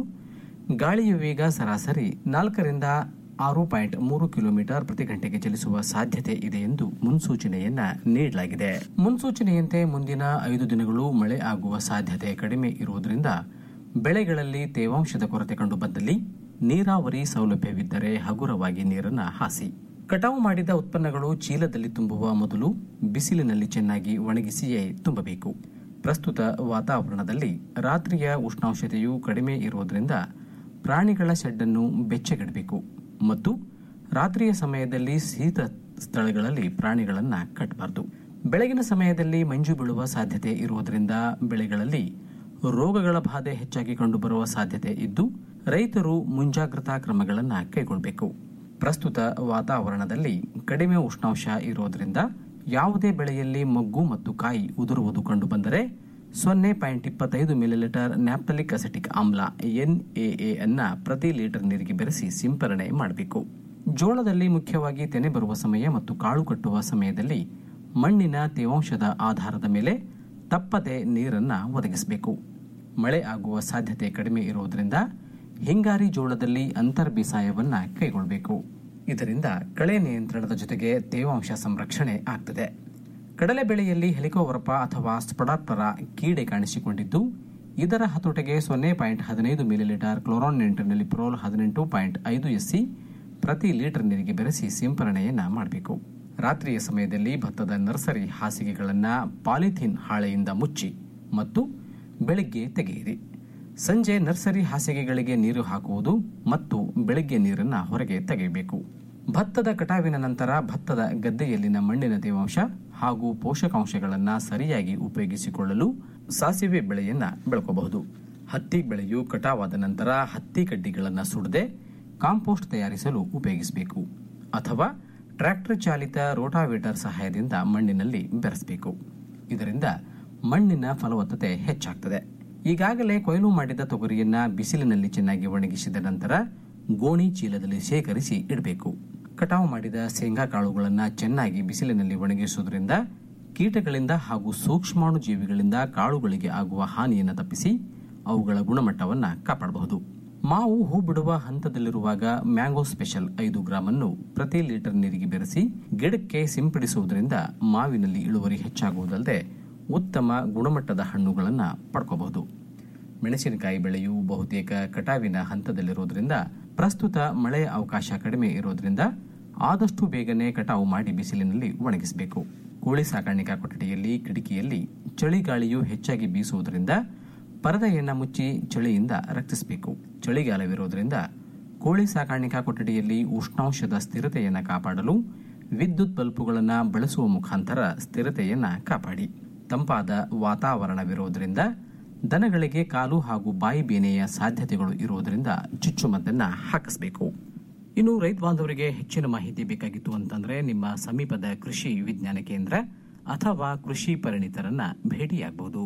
ಗಾಳಿಯ ವೇಗ ಸರಾಸರಿ ನಾಲ್ಕರಿಂದ ಆರು ಪಾಯಿಂಟ್ ಮೂರು ಕಿಲೋಮೀಟರ್ ಪ್ರತಿ ಗಂಟೆಗೆ ಚಲಿಸುವ ಸಾಧ್ಯತೆ ಇದೆ ಎಂದು ಮುನ್ಸೂಚನೆಯನ್ನ ನೀಡಲಾಗಿದೆ ಮುನ್ಸೂಚನೆಯಂತೆ ಮುಂದಿನ ಐದು ದಿನಗಳು ಮಳೆ ಆಗುವ ಸಾಧ್ಯತೆ ಕಡಿಮೆ ಇರುವುದರಿಂದ ಬೆಳೆಗಳಲ್ಲಿ ತೇವಾಂಶದ ಕೊರತೆ ಕಂಡುಬಂದಲ್ಲಿ ನೀರಾವರಿ ಸೌಲಭ್ಯವಿದ್ದರೆ ಹಗುರವಾಗಿ ನೀರನ್ನು ಹಾಸಿ ಕಟಾವು ಮಾಡಿದ ಉತ್ಪನ್ನಗಳು ಚೀಲದಲ್ಲಿ ತುಂಬುವ ಮೊದಲು ಬಿಸಿಲಿನಲ್ಲಿ ಚೆನ್ನಾಗಿ ಒಣಗಿಸಿಯೇ ತುಂಬಬೇಕು ಪ್ರಸ್ತುತ ವಾತಾವರಣದಲ್ಲಿ ರಾತ್ರಿಯ ಉಷ್ಣಾಂಶತೆಯು ಕಡಿಮೆ ಇರುವುದರಿಂದ ಪ್ರಾಣಿಗಳ ಶೆಡ್ಡನ್ನು ಬೆಚ್ಚಗಿಡಬೇಕು ಮತ್ತು ರಾತ್ರಿಯ ಸಮಯದಲ್ಲಿ ಶೀತ ಸ್ಥಳಗಳಲ್ಲಿ ಪ್ರಾಣಿಗಳನ್ನು ಕಟ್ಟಬಾರದು ಬೆಳಗಿನ ಸಮಯದಲ್ಲಿ ಮಂಜು ಬೀಳುವ ಸಾಧ್ಯತೆ ಇರುವುದರಿಂದ ಬೆಳೆಗಳಲ್ಲಿ ರೋಗಗಳ ಬಾಧೆ ಹೆಚ್ಚಾಗಿ ಕಂಡುಬರುವ ಸಾಧ್ಯತೆ ಇದ್ದು ರೈತರು ಮುಂಜಾಗ್ರತಾ ಕ್ರಮಗಳನ್ನು ಕೈಗೊಳ್ಳಬೇಕು ಪ್ರಸ್ತುತ ವಾತಾವರಣದಲ್ಲಿ ಕಡಿಮೆ ಉಷ್ಣಾಂಶ ಇರುವುದರಿಂದ ಯಾವುದೇ ಬೆಳೆಯಲ್ಲಿ ಮೊಗ್ಗು ಮತ್ತು ಕಾಯಿ ಉದುರುವುದು ಕಂಡುಬಂದರೆ ಸೊನ್ನೆ ಪಾಯಿಂಟ್ ಇಪ್ಪತ್ತೈದು ಮಿಲಿಲೀಟರ್ ನ್ಯಾಪ್ಟಲಿಕ್ ಅಸೆಟಿಕ್ ಆಮ್ಲ ಎನ್ಎಎ ಅನ್ನ ಪ್ರತಿ ಲೀಟರ್ ನೀರಿಗೆ ಬೆರೆಸಿ ಸಿಂಪರಣೆ ಮಾಡಬೇಕು ಜೋಳದಲ್ಲಿ ಮುಖ್ಯವಾಗಿ ತೆನೆ ಬರುವ ಸಮಯ ಮತ್ತು ಕಾಳು ಕಟ್ಟುವ ಸಮಯದಲ್ಲಿ ಮಣ್ಣಿನ ತೇವಾಂಶದ ಆಧಾರದ ಮೇಲೆ ತಪ್ಪದೆ ನೀರನ್ನು ಒದಗಿಸಬೇಕು ಮಳೆ ಆಗುವ ಸಾಧ್ಯತೆ ಕಡಿಮೆ ಇರುವುದರಿಂದ ಹಿಂಗಾರಿ ಜೋಳದಲ್ಲಿ ಅಂತರ್ ಬೇಸಾಯವನ್ನ ಕೈಗೊಳ್ಳಬೇಕು ಇದರಿಂದ ಕಳೆ ನಿಯಂತ್ರಣದ ಜೊತೆಗೆ ತೇವಾಂಶ ಸಂರಕ್ಷಣೆ ಆಗ್ತದೆ ಕಡಲೆ ಬೆಳೆಯಲ್ಲಿ ಹೆಲಿಕೋವರ್ಪ ಅಥವಾ ಸ್ಪೊಡಾಪ್ಟರ ಕೀಡೆ ಕಾಣಿಸಿಕೊಂಡಿದ್ದು ಇದರ ಹತೋಟಿಗೆ ಸೊನ್ನೆ ಪಾಯಿಂಟ್ ಹದಿನೈದು ಮಿಲಿಲೀಟರ್ ಕ್ಲೋರಾನ್ ನಿಂಟರ್ನಲ್ಲಿ ಹದಿನೆಂಟು ಪಾಯಿಂಟ್ ಐದು ಎಸ್ಸಿ ಪ್ರತಿ ಲೀಟರ್ ನೀರಿಗೆ ಬೆರೆಸಿ ಸಿಂಪರಣೆಯನ್ನ ಮಾಡಬೇಕು ರಾತ್ರಿಯ ಸಮಯದಲ್ಲಿ ಭತ್ತದ ನರ್ಸರಿ ಹಾಸಿಗೆಗಳನ್ನು ಪಾಲಿಥೀನ್ ಹಾಳೆಯಿಂದ ಮುಚ್ಚಿ ಮತ್ತು ಬೆಳಿಗ್ಗೆ ತೆಗೆಯಿರಿ ಸಂಜೆ ನರ್ಸರಿ ಹಾಸಿಗೆಗಳಿಗೆ ನೀರು ಹಾಕುವುದು ಮತ್ತು ಬೆಳಗ್ಗೆ ನೀರನ್ನು ಹೊರಗೆ ತೆಗೆಯಬೇಕು ಭತ್ತದ ಕಟಾವಿನ ನಂತರ ಭತ್ತದ ಗದ್ದೆಯಲ್ಲಿನ ಮಣ್ಣಿನ ತೇವಾಂಶ ಹಾಗೂ ಪೋಷಕಾಂಶಗಳನ್ನು ಸರಿಯಾಗಿ ಉಪಯೋಗಿಸಿಕೊಳ್ಳಲು ಸಾಸಿವೆ ಬೆಳೆಯನ್ನ ಬೆಳ್ಕೋಬಹುದು ಹತ್ತಿ ಬೆಳೆಯು ಕಟಾವಾದ ನಂತರ ಹತ್ತಿ ಕಡ್ಡಿಗಳನ್ನು ಸುಡದೆ ಕಾಂಪೋಸ್ಟ್ ತಯಾರಿಸಲು ಉಪಯೋಗಿಸಬೇಕು ಅಥವಾ ಟ್ರ್ಯಾಕ್ಟರ್ ಚಾಲಿತ ರೋಟಾವೇಟರ್ ಸಹಾಯದಿಂದ ಮಣ್ಣಿನಲ್ಲಿ ಬೆರೆಸಬೇಕು ಇದರಿಂದ ಮಣ್ಣಿನ ಫಲವತ್ತತೆ ಹೆಚ್ಚಾಗ್ತದೆ ಈಗಾಗಲೇ ಕೊಯ್ಲು ಮಾಡಿದ ತೊಗರಿಯನ್ನ ಬಿಸಿಲಿನಲ್ಲಿ ಚೆನ್ನಾಗಿ ಒಣಗಿಸಿದ ನಂತರ ಗೋಣಿ ಚೀಲದಲ್ಲಿ ಶೇಖರಿಸಿ ಇಡಬೇಕು ಕಟಾವು ಮಾಡಿದ ಶೇಂಗಾ ಕಾಳುಗಳನ್ನು ಚೆನ್ನಾಗಿ ಬಿಸಿಲಿನಲ್ಲಿ ಒಣಗಿಸುವುದರಿಂದ ಕೀಟಗಳಿಂದ ಹಾಗೂ ಸೂಕ್ಷ್ಮಾಣು ಜೀವಿಗಳಿಂದ ಕಾಳುಗಳಿಗೆ ಆಗುವ ಹಾನಿಯನ್ನು ತಪ್ಪಿಸಿ ಅವುಗಳ ಗುಣಮಟ್ಟವನ್ನು ಕಾಪಾಡಬಹುದು ಮಾವು ಹೂ ಬಿಡುವ ಹಂತದಲ್ಲಿರುವಾಗ ಮ್ಯಾಂಗೋ ಸ್ಪೆಷಲ್ ಐದು ಗ್ರಾಮ್ ಅನ್ನು ಪ್ರತಿ ಲೀಟರ್ ನೀರಿಗೆ ಬೆರೆಸಿ ಗಿಡಕ್ಕೆ ಸಿಂಪಡಿಸುವುದರಿಂದ ಮಾವಿನಲ್ಲಿ ಇಳುವರಿ ಹೆಚ್ಚಾಗುವುದಲ್ಲದೆ ಉತ್ತಮ ಗುಣಮಟ್ಟದ ಹಣ್ಣುಗಳನ್ನು ಪಡ್ಕೋಬಹುದು ಮೆಣಸಿನಕಾಯಿ ಬೆಳೆಯು ಬಹುತೇಕ ಕಟಾವಿನ ಹಂತದಲ್ಲಿರುವುದರಿಂದ ಪ್ರಸ್ತುತ ಮಳೆಯ ಅವಕಾಶ ಕಡಿಮೆ ಇರುವುದರಿಂದ ಆದಷ್ಟು ಬೇಗನೆ ಕಟಾವು ಮಾಡಿ ಬಿಸಿಲಿನಲ್ಲಿ ಒಣಗಿಸಬೇಕು ಕೋಳಿ ಸಾಕಾಣಿಕಾ ಕೊಠಡಿಯಲ್ಲಿ ಕಿಟಕಿಯಲ್ಲಿ ಚಳಿಗಾಳಿಯು ಹೆಚ್ಚಾಗಿ ಬೀಸುವುದರಿಂದ ಪರದೆಯನ್ನು ಮುಚ್ಚಿ ಚಳಿಯಿಂದ ರಕ್ಷಿಸಬೇಕು ಚಳಿಗಾಲವಿರುವುದರಿಂದ ಕೋಳಿ ಸಾಕಾಣಿಕಾ ಕೊಠಡಿಯಲ್ಲಿ ಉಷ್ಣಾಂಶದ ಸ್ಥಿರತೆಯನ್ನು ಕಾಪಾಡಲು ವಿದ್ಯುತ್ ಬಲ್ಬುಗಳನ್ನು ಬಳಸುವ ಮುಖಾಂತರ ಸ್ಥಿರತೆಯನ್ನು ಕಾಪಾಡಿ ತಂಪಾದ ವಾತಾವರಣವಿರುವುದರಿಂದ ದನಗಳಿಗೆ ಕಾಲು ಹಾಗೂ ಬಾಯಿ ಬೇನೆಯ ಸಾಧ್ಯತೆಗಳು ಇರುವುದರಿಂದ ಚುಚ್ಚುಮದ್ದನ್ನು ಹಾಕಿಸಬೇಕು ಇನ್ನು ರೈತ ಬಾಂಧವರಿಗೆ ಹೆಚ್ಚಿನ ಮಾಹಿತಿ ಬೇಕಾಗಿತ್ತು ಅಂತಂದ್ರೆ ನಿಮ್ಮ ಸಮೀಪದ ಕೃಷಿ ವಿಜ್ಞಾನ ಕೇಂದ್ರ ಅಥವಾ ಕೃಷಿ ಪರಿಣಿತರನ್ನ ಭೇಟಿಯಾಗಬಹುದು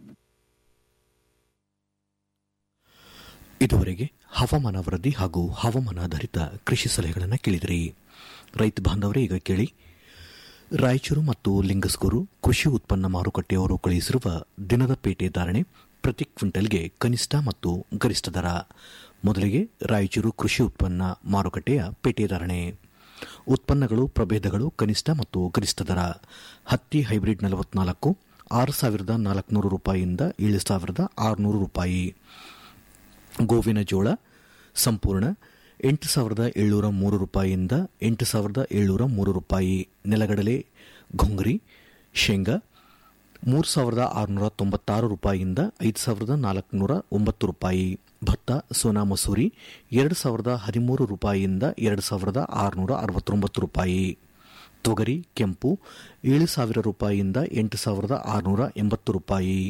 ಇದುವರೆಗೆ ಹವಾಮಾನ ವರದಿ ಹಾಗೂ ಹವಾಮಾನಾಧಾರಿತ ಕೃಷಿ ಸಲಹೆಗಳನ್ನು ಕೇಳಿದಿರಿ ರೈತ ಬಾಂಧವರೇ ಈಗ ಕೇಳಿ ರಾಯಚೂರು ಮತ್ತು ಲಿಂಗಸ್ಗೂರು ಕೃಷಿ ಉತ್ಪನ್ನ ಮಾರುಕಟ್ಟೆಯವರು ಕಳುಹಿಸಿರುವ ದಿನದ ಪೇಟೆ ಧಾರಣೆ ಪ್ರತಿ ಕ್ವಿಂಟಲ್ಗೆ ಕನಿಷ್ಠ ಮತ್ತು ಗರಿಷ್ಠ ದರ ಮೊದಲಿಗೆ ರಾಯಚೂರು ಕೃಷಿ ಉತ್ಪನ್ನ ಮಾರುಕಟ್ಟೆಯ ಪೇಟೆ ಧಾರಣೆ ಉತ್ಪನ್ನಗಳು ಪ್ರಭೇದಗಳು ಕನಿಷ್ಠ ಮತ್ತು ಗರಿಷ್ಠ ದರ ಹತ್ತಿ ಹೈಬ್ರಿಡ್ ನಲವತ್ನಾಲ್ಕು ಆರು ಸಾವಿರದ ನಾಲ್ಕುನೂರು ರೂಪಾಯಿಯಿಂದ ಏಳು ಸಾವಿರದ ಆರುನೂರು ರೂಪಾಯಿ ಗೋವಿನ ಜೋಳ ಸಂಪೂರ್ಣ ಎಂಟು ಸಾವಿರದ ಏಳ್ನೂರ ಮೂರು ರೂಪಾಯಿಯಿಂದ ಎಂಟು ಸಾವಿರದ ಏಳ್ನೂರ ಮೂರು ರೂಪಾಯಿ ನೆಲಗಡಲೆ ಘೊಂಗರಿ ಶೇಂಗಾ ಮೂರು ಸಾವಿರದ ಆರುನೂರ ತೊಂಬತ್ತಾರು ರೂಪಾಯಿಯಿಂದ ಐದು ಸಾವಿರದ ನಾಲ್ಕುನೂರ ಒಂಬತ್ತು ರೂಪಾಯಿ ಭತ್ತ ಸೋನಾ ಮಸೂರಿ ಎರಡು ಸಾವಿರದ ಹದಿಮೂರು ರೂಪಾಯಿಯಿಂದ ಎರಡು ಸಾವಿರದ ಆರುನೂರ ಅರವತ್ತೊಂಬತ್ತು ರೂಪಾಯಿ ತೊಗರಿ ಕೆಂಪು ಏಳು ಸಾವಿರ ರೂಪಾಯಿಯಿಂದ ಎಂಟು ಸಾವಿರದ ಆರುನೂರ ಎಂಬತ್ತು ರೂಪಾಯಿ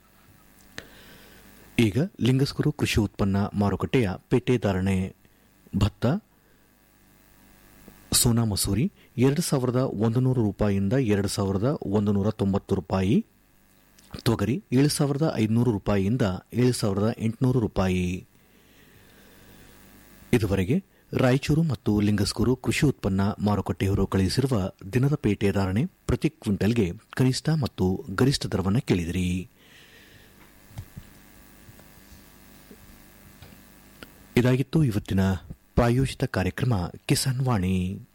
ಈಗ ಲಿಂಗಸ್ಕೂರು ಕೃಷಿ ಉತ್ಪನ್ನ ಮಾರುಕಟ್ಟೆಯ ಪೇಟೆ ಧಾರಣೆ ಭತ್ತ ಸೋನಾ ಮಸೂರಿ ಎರಡು ಸಾವಿರದ ಒಂದು ನೂರು ರೂಪಾಯಿಯಿಂದ ಎರಡು ಸಾವಿರದ ಒಂದು ನೂರ ತೊಂಬತ್ತು ರೂಪಾಯಿ ತೊಗರಿ ಏಳು ಸಾವಿರದ ಐದುನೂರು ರೂಪಾಯಿಯಿಂದ ಏಳು ಸಾವಿರದ ಎಂಟುನೂರು ರೂಪಾಯಿ ಇದುವರೆಗೆ ರಾಯಚೂರು ಮತ್ತು ಲಿಂಗಸ್ಕೂರು ಕೃಷಿ ಉತ್ಪನ್ನ ಮಾರುಕಟ್ಟೆಯವರು ಕಳುಹಿಸಿರುವ ದಿನದ ಪೇಟೆ ಧಾರಣೆ ಪ್ರತಿ ಕ್ವಿಂಟಲ್ಗೆ ಕನಿಷ್ಠ ಮತ್ತು ಗರಿಷ್ಠ ದರವನ್ನು ಕೇಳಿದಿರಿ ಇದಾಗಿತ್ತು ಇವತ್ತಿನ ಪ್ರಾಯೋಜಿತ ಕಾರ್ಯಕ್ರಮ ಕಿಸಾನ್ ವಾಣಿ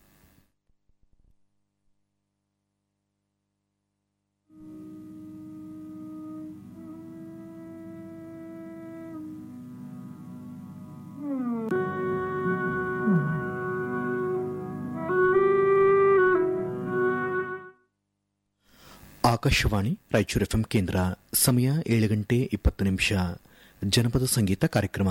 ಆಕಾಶವಾಣಿ ರಾಯಚೂರು ಎಫ್ಎಂ ಕೇಂದ್ರ ಸಮಯ ಏಳು ಗಂಟೆ ಇಪ್ಪತ್ತು ನಿಮಿಷ ಜನಪದ ಸಂಗೀತ ಕಾರ್ಯಕ್ರಮ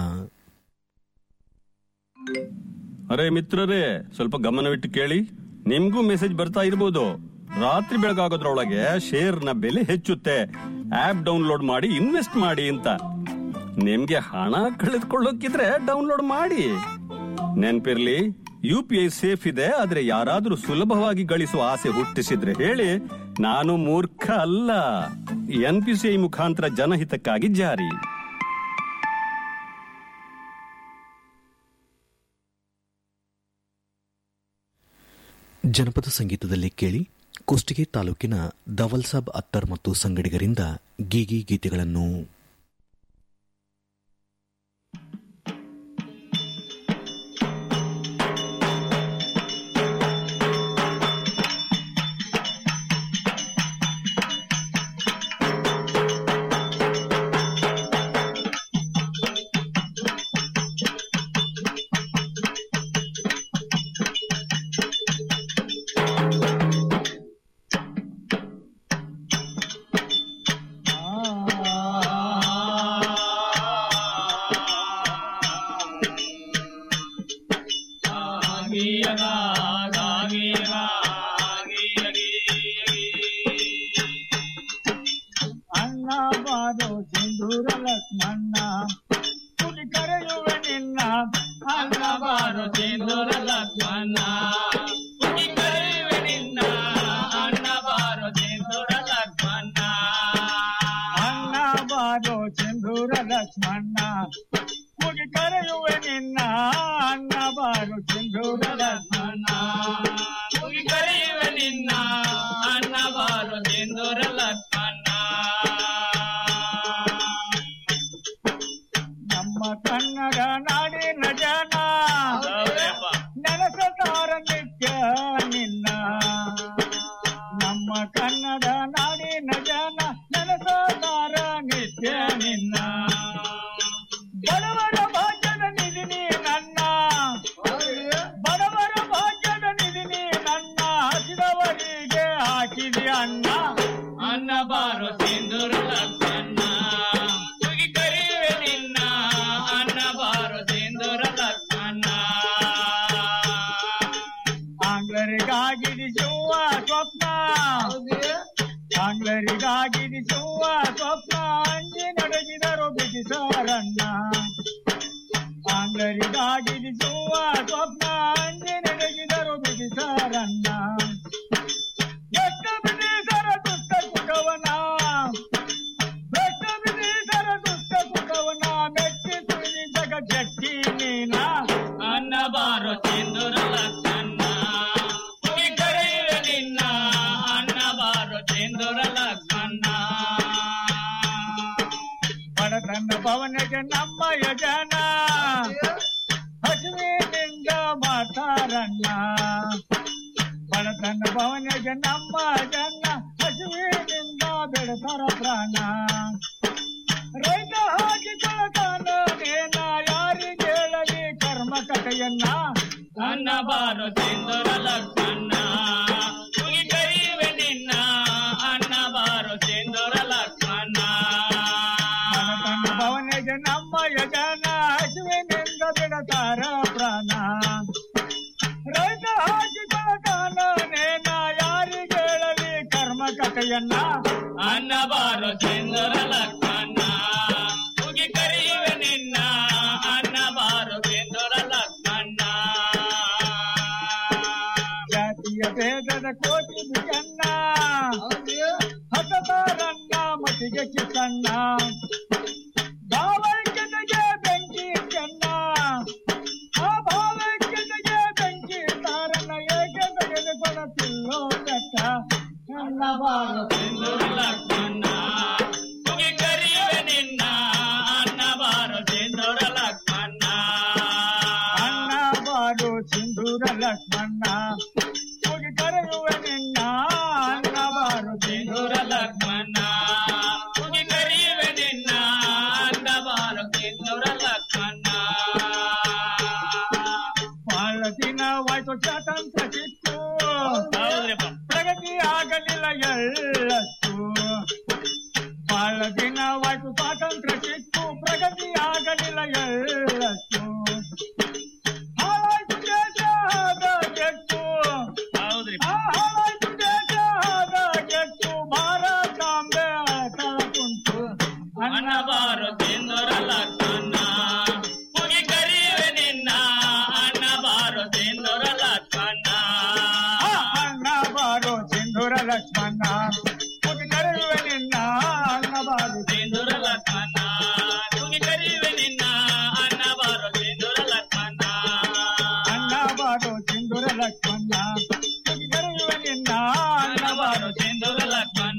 ಅರೆ ಮಿತ್ರರೇ ಸ್ವಲ್ಪ ಗಮನವಿಟ್ಟು ಕೇಳಿ ನಿಮ್ಗೂ ಮೆಸೇಜ್ ಬರ್ತಾ ಇರಬಹುದು ರಾತ್ರಿ ಬೆಳಗಾಗೋದ್ರೊಳಗೆ ಶೇರ್ನ ಬೆಲೆ ಹೆಚ್ಚುತ್ತೆ ಆಪ್ ಡೌನ್ಲೋಡ್ ಮಾಡಿ ಇನ್ವೆಸ್ಟ್ ಮಾಡಿ ಅಂತ ನಿಮ್ಗೆ ಹಣ ಕಳೆದುಕೊಳ್ಳೋಕಿದ್ರೆ ಡೌನ್ಲೋಡ್ ಮಾಡಿ ನೆನ್ಪಿರ್ಲಿ ಯು ಪಿ ಐ ಸೇಫ್ ಇದೆ ಆದ್ರೆ ಯಾರಾದ್ರೂ ಸುಲಭವಾಗಿ ಗಳಿಸುವ ಆಸೆ ಹುಟ್ಟಿಸಿದ್ರೆ ಹೇಳಿ ನಾನು ಮೂರ್ಖ ಅಲ್ಲ ಎನ್ ಪಿ ಸಿ ಐ ಮುಖಾಂತರ ಜನಹಿತಕ್ಕಾಗಿ ಜಾರಿ ಜನಪದ ಸಂಗೀತದಲ್ಲಿ ಕೇಳಿ ಕುಷ್ಟಗಿ ತಾಲೂಕಿನ ದವಲ್ಸಾಬ್ ಅತ್ತರ್ ಮತ್ತು ಸಂಗಡಿಗರಿಂದ ಗೀಗಿ ಗೀತೆಗಳನ್ನು ಅಣ್ಣ ಬಾರೋ ಸಿಂಧೂರ ಲಕ್ಷ್ಮಣ್ಣ ಕುಡಿ ಕರೆಯುವೆ ನಿನ್ನ ಅಣ್ಣ ಬಾರೋ ಸಿಂಧೂರ ಲಕ್ಷ್ಮಣ್ಣ ಕುಡಿ ಕರೆಯುವೆ ನಿನ್ನ ಅಣ್ಣ ಬಾರೋ ಸಿಂಧೂರ ಲಕ್ಷ್ಮಣ್ಣ ಅಣ್ಣ ಬಾರೋ ಸಿಂಧೂರ ಲಕ್ಷ್ಮಣ್ಣ ಕುಡಿ ಕರೆಯುವೆ ನಿನ್ನ ಅಣ್ಣ ಬಾರೋ ಸಿಂಧೂರ ಲಕ್ಷ್ಮಣ್ಣ ಕುಡಿ ಕರೆಯುವೆ ನಿನ್ನ ಅಣ್ಣ ಬಾರೋ ಸಿಂಧೂರ ಲಕ್ಷ್ಮಣ್ಣ ನಮ್ಮ ಕನ್ನಡ ನಾಡಿನ ಜನ ನೆನಸತಾರ ನಿತ್ಯ ನಿನ್ನ ನಮ್ಮ ಕನ್ನಡ ನಾಡಿನ ಜನ ನೆನಸತಾರ ನಿತ್ಯ ನಿನ್ನ ಬಡವರ ಭಾಗ್ಯದ ನಿಧಿ ನೀ ನನ್ನ ಬಡವರ ಭಾಗ್ಯದ ನಿಧಿ ನೀ ನನ್ನ ಹಸಿದವರಿಗೆ ಹಾಕಿದಿ ಅನ್ನ ಅನ್ನ ಬಾರೋ ಸಿಂಧೂರ ಲಕ್ಷಣ ತುಗಿ ಕರಿವೆ ನಿನ್ನ ಅನ್ನ ಬಾರೋ ಸಿಂಧೂರ ಲಕ್ಷಣ ಆಂಗ್ಲರಿಗಾಗಿರಿಸುವ ಸ್ವಪ್ನ ಆಂಗ್ಲರಿಗಾಗಿರಿಸುವ ಸ್ವಪ್ನ ಅಂಜಿ ನಡೆಸಿದರು ಬ್ರಿಟಿಷರನ್ನ ಆಂಗ್ಲರಿಗಾಗಿರಿಸುವ ಸ್ವಪ್ನ ಅಂಜಿ ನಡೆಸಿದರು ಬ್ರಿಟಿಷರನ್ನ ಎಷ್ಟು ಬ್ರಿಟಿಷರ ದುಷ್ಟ ಕುಟವನ ಎಷ್ಟು ಬ್ರಿಟಿಷರ ದುಷ್ಟ ಕುಟವನ ಮೆಚ್ಚಿ ತುಳಿ ಜಗ ಜಟ್ಟಿ ನೀನ ಅನ್ನ ಬಾರೋ ಸಿಂಧೂರ ಲಕ್ಷಣ ತುಗಿ ಕರೆಯುವೆ ನಿನ್ನ ಅನ್ನ ಬಾರೋ ಸಿಂಧೂರ ಲಕ್ಷಣ ಬಡತನ ಭವನಕ್ಕೆ ನಮ್ಮ ಯಜನ ಹಸುವಿನಿಂದ ಮಾತಾರಣ್ಣ ಬಡತನ ಭವನಕ್ಕೆ ನಮ್ಮ ಜನ ಹಸುವಿನಿಂದ ಬೆಳೆತಾರ ಪ್ರಾಣ ರೈತ ಹಾಕಿ ಕೊಳತಾನೇನ ಯಾರಿಗೆ ಹೇಳಲಿ ಕರ್ಮ ಕಥೆಯನ್ನ ಅನ್ನ ಬಾರೋ ಸಿಂಧೂರ ಲಕ್ಷಣ ತುಗಿ ಕರಿಯುವೆ ನಿನ್ನ ಅನ್ನ ಬಾರೋ ಸಿಂಧೂರ ಲಕ್ಷಣ ಬಡತನ ಭವನಕ್ಕೆ ನಮ್ಮ ಯಜನ ಲಕ್ಷ್ಮಣ ಅನ್ನ ಬಾರೋ ಸಿಂಧೂರ ಲಕ್ಷ್ಮಣ ಮುಗಿ ಕರೆಯುವೆ ನಿನ್ನ ಅನ್ನ ಬಾರೋ ಸಿಂಧೂರ ಲಕ್ಷ್ಮಣ ಜಾತಿಯ ಭೇದದ ಕೋಟಿ ಭುಜನ್ನ ಹಸತಾರನ್ನ ಮತಿಗೆ ಕಿಸನ್ನ ಭಾವೈಕ್ಯತೆಗೆ ಬೆಂಕಿ ಚೆನ್ನ ಆ ಭಾವೈಕ್ಯತೆಗೆ ಬೆಂಕಿ ತಾರನ್ನ ಏಕೆ ತೆಗೆದುಕೊಳ್ಳುತ್ತಿಲ್ಲೋ ಬೆಟ್ಟ ನನ್ನ ಬಾರ ಸಿಂಧೂರ ಲಕ್ಷ್ಮಣ ಮುಗಿ ಕರೆಯುವೆ ನಿನ್ನ ಅನ್ನ ಬಾರ ಸಿಂಧೂರ ಲಕ್ಷ್ಮಣ ಅನ್ನ ಬಾರು ಸಿಂಧೂರ ಲಕ್ಷ್ಮಣ ಮುಗಿ ಕರೆಯುವೆ ನಿನ್ನ ಅನ್ನ ಬಾರು ಸಿಂಧೂರ ಲಕ್ಷ್ಮಣ ಮುಗಿ ಕರೆಯುವೆ ನಿನ್ನ ಅನ್ನ ಬಾರು ಸಿಂಧೂರ ಲಕ್ಷ್ಮಣ ಬಹಳ ದಿನವಾಯ್ತು ಸ್ವಾತಂತ್ರ್ಯ ಸಿಕ್ಕು ಪ್ರಗತಿ ಆಗಲಿಲ್ಲ ಎಳ್ಳಷ್ಟು ಬಹಳ ದಿನವಾಯ್ತು ಸ್ವಾತಂತ್ರ್ಯ ಸಿಕ್ಕು ಪ್ರಗತಿ ಆಗಲಿಲ್ಲ ಎಳ್ಳಷ್ಟು ಹಾಳಾಯ್ತು ದೇಶ ಆದ ಕೆಟ್ಟು ಆ ಹಾಳಾಯ್ತು ದೇಶ ಆದ ಕೆಟ್ಟು ಭಾರತಾಂಬೆ ಕಳಕುಂಟು ಅನ್ನ ಬಾರು ತಿಂದರ ಲಕ್ಷಣ ಮುಗಿ ಕರೆಯುವೆ ನಿನ್ನ ಅನ್ನ ಬಾರೋ ಸಿಂಧೂರ ಲಕ್ಷ್ಮಣ ಅನ್ನ ಬಾರೋ ಸಿಂಧೂರ ಲಕ್ಷ್ಮಣ ಮುಗಿ ಕರೆಯುವೆ ನಿನ್ನ ಅನ್ನ ಬಾರೋ ಸಿಂಧೂರ ಲಕ್ಷ್ಮಣ ಮುಗಿ ಕರೆಯುವೆ ನಿನ್ನ ಅನ್ನ ಬಾರೋ ಸಿಂಧೂರ ಲಕ್ಷ್ಮಣ ಅನ್ನ ಬಾರೋ ಸಿಂಧೂರ ಲಕ್ಷ್ಮಣ ಮುಗಿ ಕರೆಯುವೆ ನಿನ್ನ ಅನ್ನ ಬಾರೋ ಸಿಂಧೂರ ಲಕ್ಷ್ಮಣ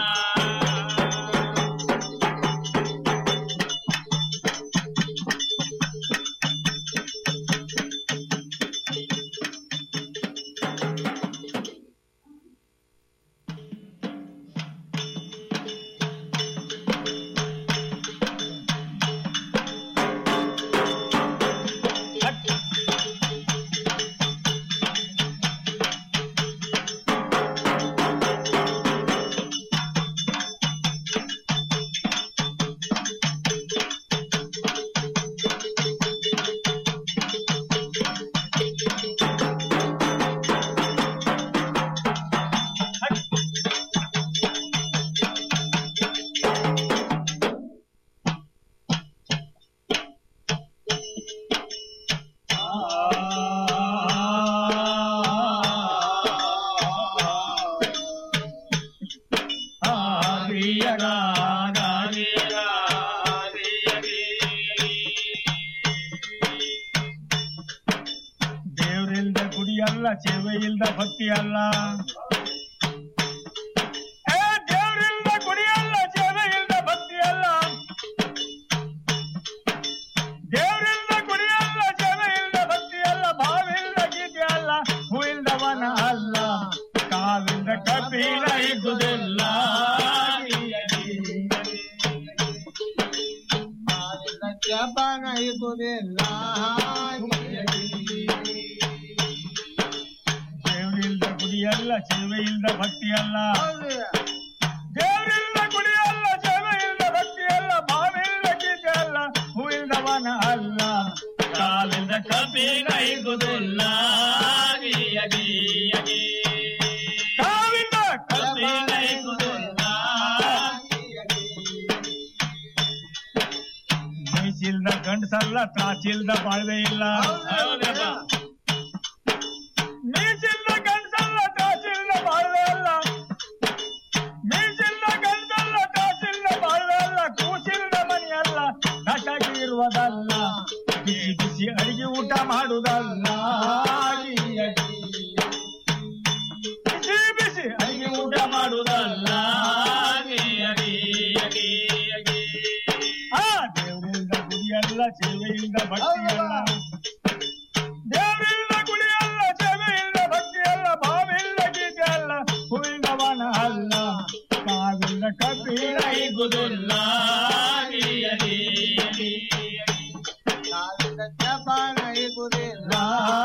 ದೇವ್ರಿಲ್ದ ಗುಡಿ ಅಲ್ಲ ಸೇವೆ ಇಲ್ದ ಭಕ್ತಿ ಅಲ್ಲ ಏ, ದೇವ್ರಿಲ್ದ ಗುಡಿ ಅಲ್ಲ ಸೇವೆ ಇಲ್ದ ಭಕ್ತಿ ಅಲ್ಲ ದೇವ್ರಿಲ್ದ ಗುಡಿ ಅಲ್ಲ ಸೇವೆ ಇಲ್ದ ಭಕ್ತಿ ಅಲ್ಲ ಭಾವಿಲ್ದ ಗೀತೆ ಅಲ್ಲ ಹೂವಿಲ್ದವನ ಅಲ್ಲ ಕಾವಿಲ್ದ ಕಪಿಲ ಇದ್ದುದಿಲ್ಲ ಜಪಾನ ಇದ್ದುದಿಲ್ಲ ದೇವರಿಲ್ದ ಗುಡಿಯಲ್ಲ ಸೇವೆ ಇಲ್ದ ಭಕ್ತಿ ಅಲ್ಲ ದೇವರಿಲ್ದ ಗುಡಿಯಲ್ಲ ಸೇವೆ ಇಲ್ದ ಭಕ್ತಿ ಅಲ್ಲ ಭಾವಿಲ್ದ ಗೀತೆ ಅಲ್ಲ ಹೂವಿಲ್ದವನ ಅಲ್ಲ ಕಾಲಿಂದ ಕಪಿಲ ಇಗುದಿಲ್ಲ ಕಾವಿಂದ ಕಪಿಲ ಇಗುದಿಲ್ಲ ಮೀಸಿಲ್ದ ಗಂಡಸಲ್ಲ ತ್ರಾಸಿಲ್ದ ಬಾಳ್ವೆ ಇಲ್ಲ ಮೀಸಿಲ್ದ ಗಂಡಸಲ್ಲ ತ್ರಾಸಿಲ್ದ ಬಾಳ್ವೆ ಅಲ್ಲ ಮೀಸಿಲ್ದ ಗಂಡಸಲ್ಲ ತ್ರಾಸಿಲ್ದ ಬಾಳ್ವೆ ಅಲ್ಲ ಕೂಸಿಲ್ದ ಮನಿ ಅಲ್ಲ ಕಟಾಗಿ ಇರುವುದಲ್ಲ ಬಿಸಿ ಬಿಸಿ ಅಡಿಗೆ ಊಟ ಮಾಡುವುದಲ್ಲ ಬಿಸಿ ಬಿಸಿ ಅಡಿಗೆ ಊಟ ಮಾಡುವುದಲ್ಲ ಆ ದೇವರಿಂದ ಗುಡಿಯಲ್ಲ ಸೇವೆಯಿಂದ ಭಕ್ತಿಯಲ್ಲ ದೇವರಿಂದ ಗುಡಿಯಲ್ಲ ಸೇವೆಯಿಂದ ಭಕ್ತಿಯಲ್ಲ ಭಾವಿಲ್ಲ ಗೀತೆ ಅಲ್ಲ ಹೂವಿನವನ ಅಲ್ಲ ಕಾವಿಲ್ಲ ಕಬೀರ ಇಗುದಿಲ್ಲ ಜಪಾನ ಇಗುದಿಲ್ಲ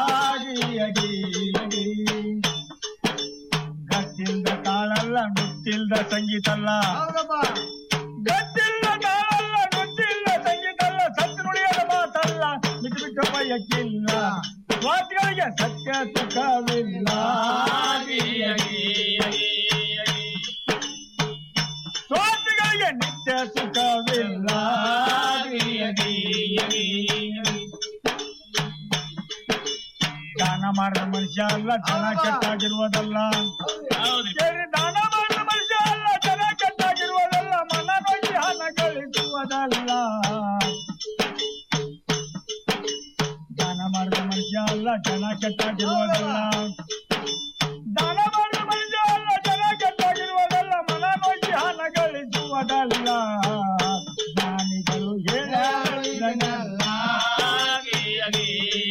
ಗತ್ತಿಲ್ದ ತಾಳಲ್ಲ ನುತ್ತಿಲ್ದ ಸಂಗೀತ ಅಲ್ಲ ಗತ್ತಿಲ್ಲ ತಾಳಲ್ಲ ನುತ್ತಿಲ್ಲ ಸಂಗೀತ ಅಲ್ಲ ಸತ್ತು ನುಡಿಯದ ಮಾತಲ್ಲ ಬಿಟ್ಟು ಬಿಟ್ಟು ಬಯಕಿಲ್ಲ ಮಾತುಗಳಿಗೆ ಸತ್ಯ ಸುಖವಿಲ್ಲ ಸುಖವಿಲ್ಲ ದಾನ ಮಾಡಿದ ಮನುಷ್ಯ ಅಲ್ಲ ಜನ ಕೆಟ್ಟಾಗಿರುವುದಲ್ಲ ಕೇಳಿ ದಾನ ಮಾಡಿದ ಮನುಷ್ಯ ಅಲ್ಲ ಜನ ಕೆಟ್ಟಾಗಿರುವುದಲ್ಲ ಮನ ನೋಡಿ ಹಣ ಗಳಿಸುವುದಲ್ಲ ದಾನ ಮಾಡಿದ ಮನುಷ್ಯ ಅಲ್ಲ ಜನ ಕೆಟ್ಟಾಗಿರುವುದಲ್ಲ ದಾನ ಮಾಡಿದ ಮನುಷ್ಯ ಅಲ್ಲ ಜನ ಕೆಟ್ಟಾಗಿರುವುದಲ್ಲ ಮನ ನೋಡಿ ಹಣ ಗಳಿಸುವುದಲ್ಲ ಜ್ಞಾನಿಗಳು ಹೇಳಿದನಲ್ಲ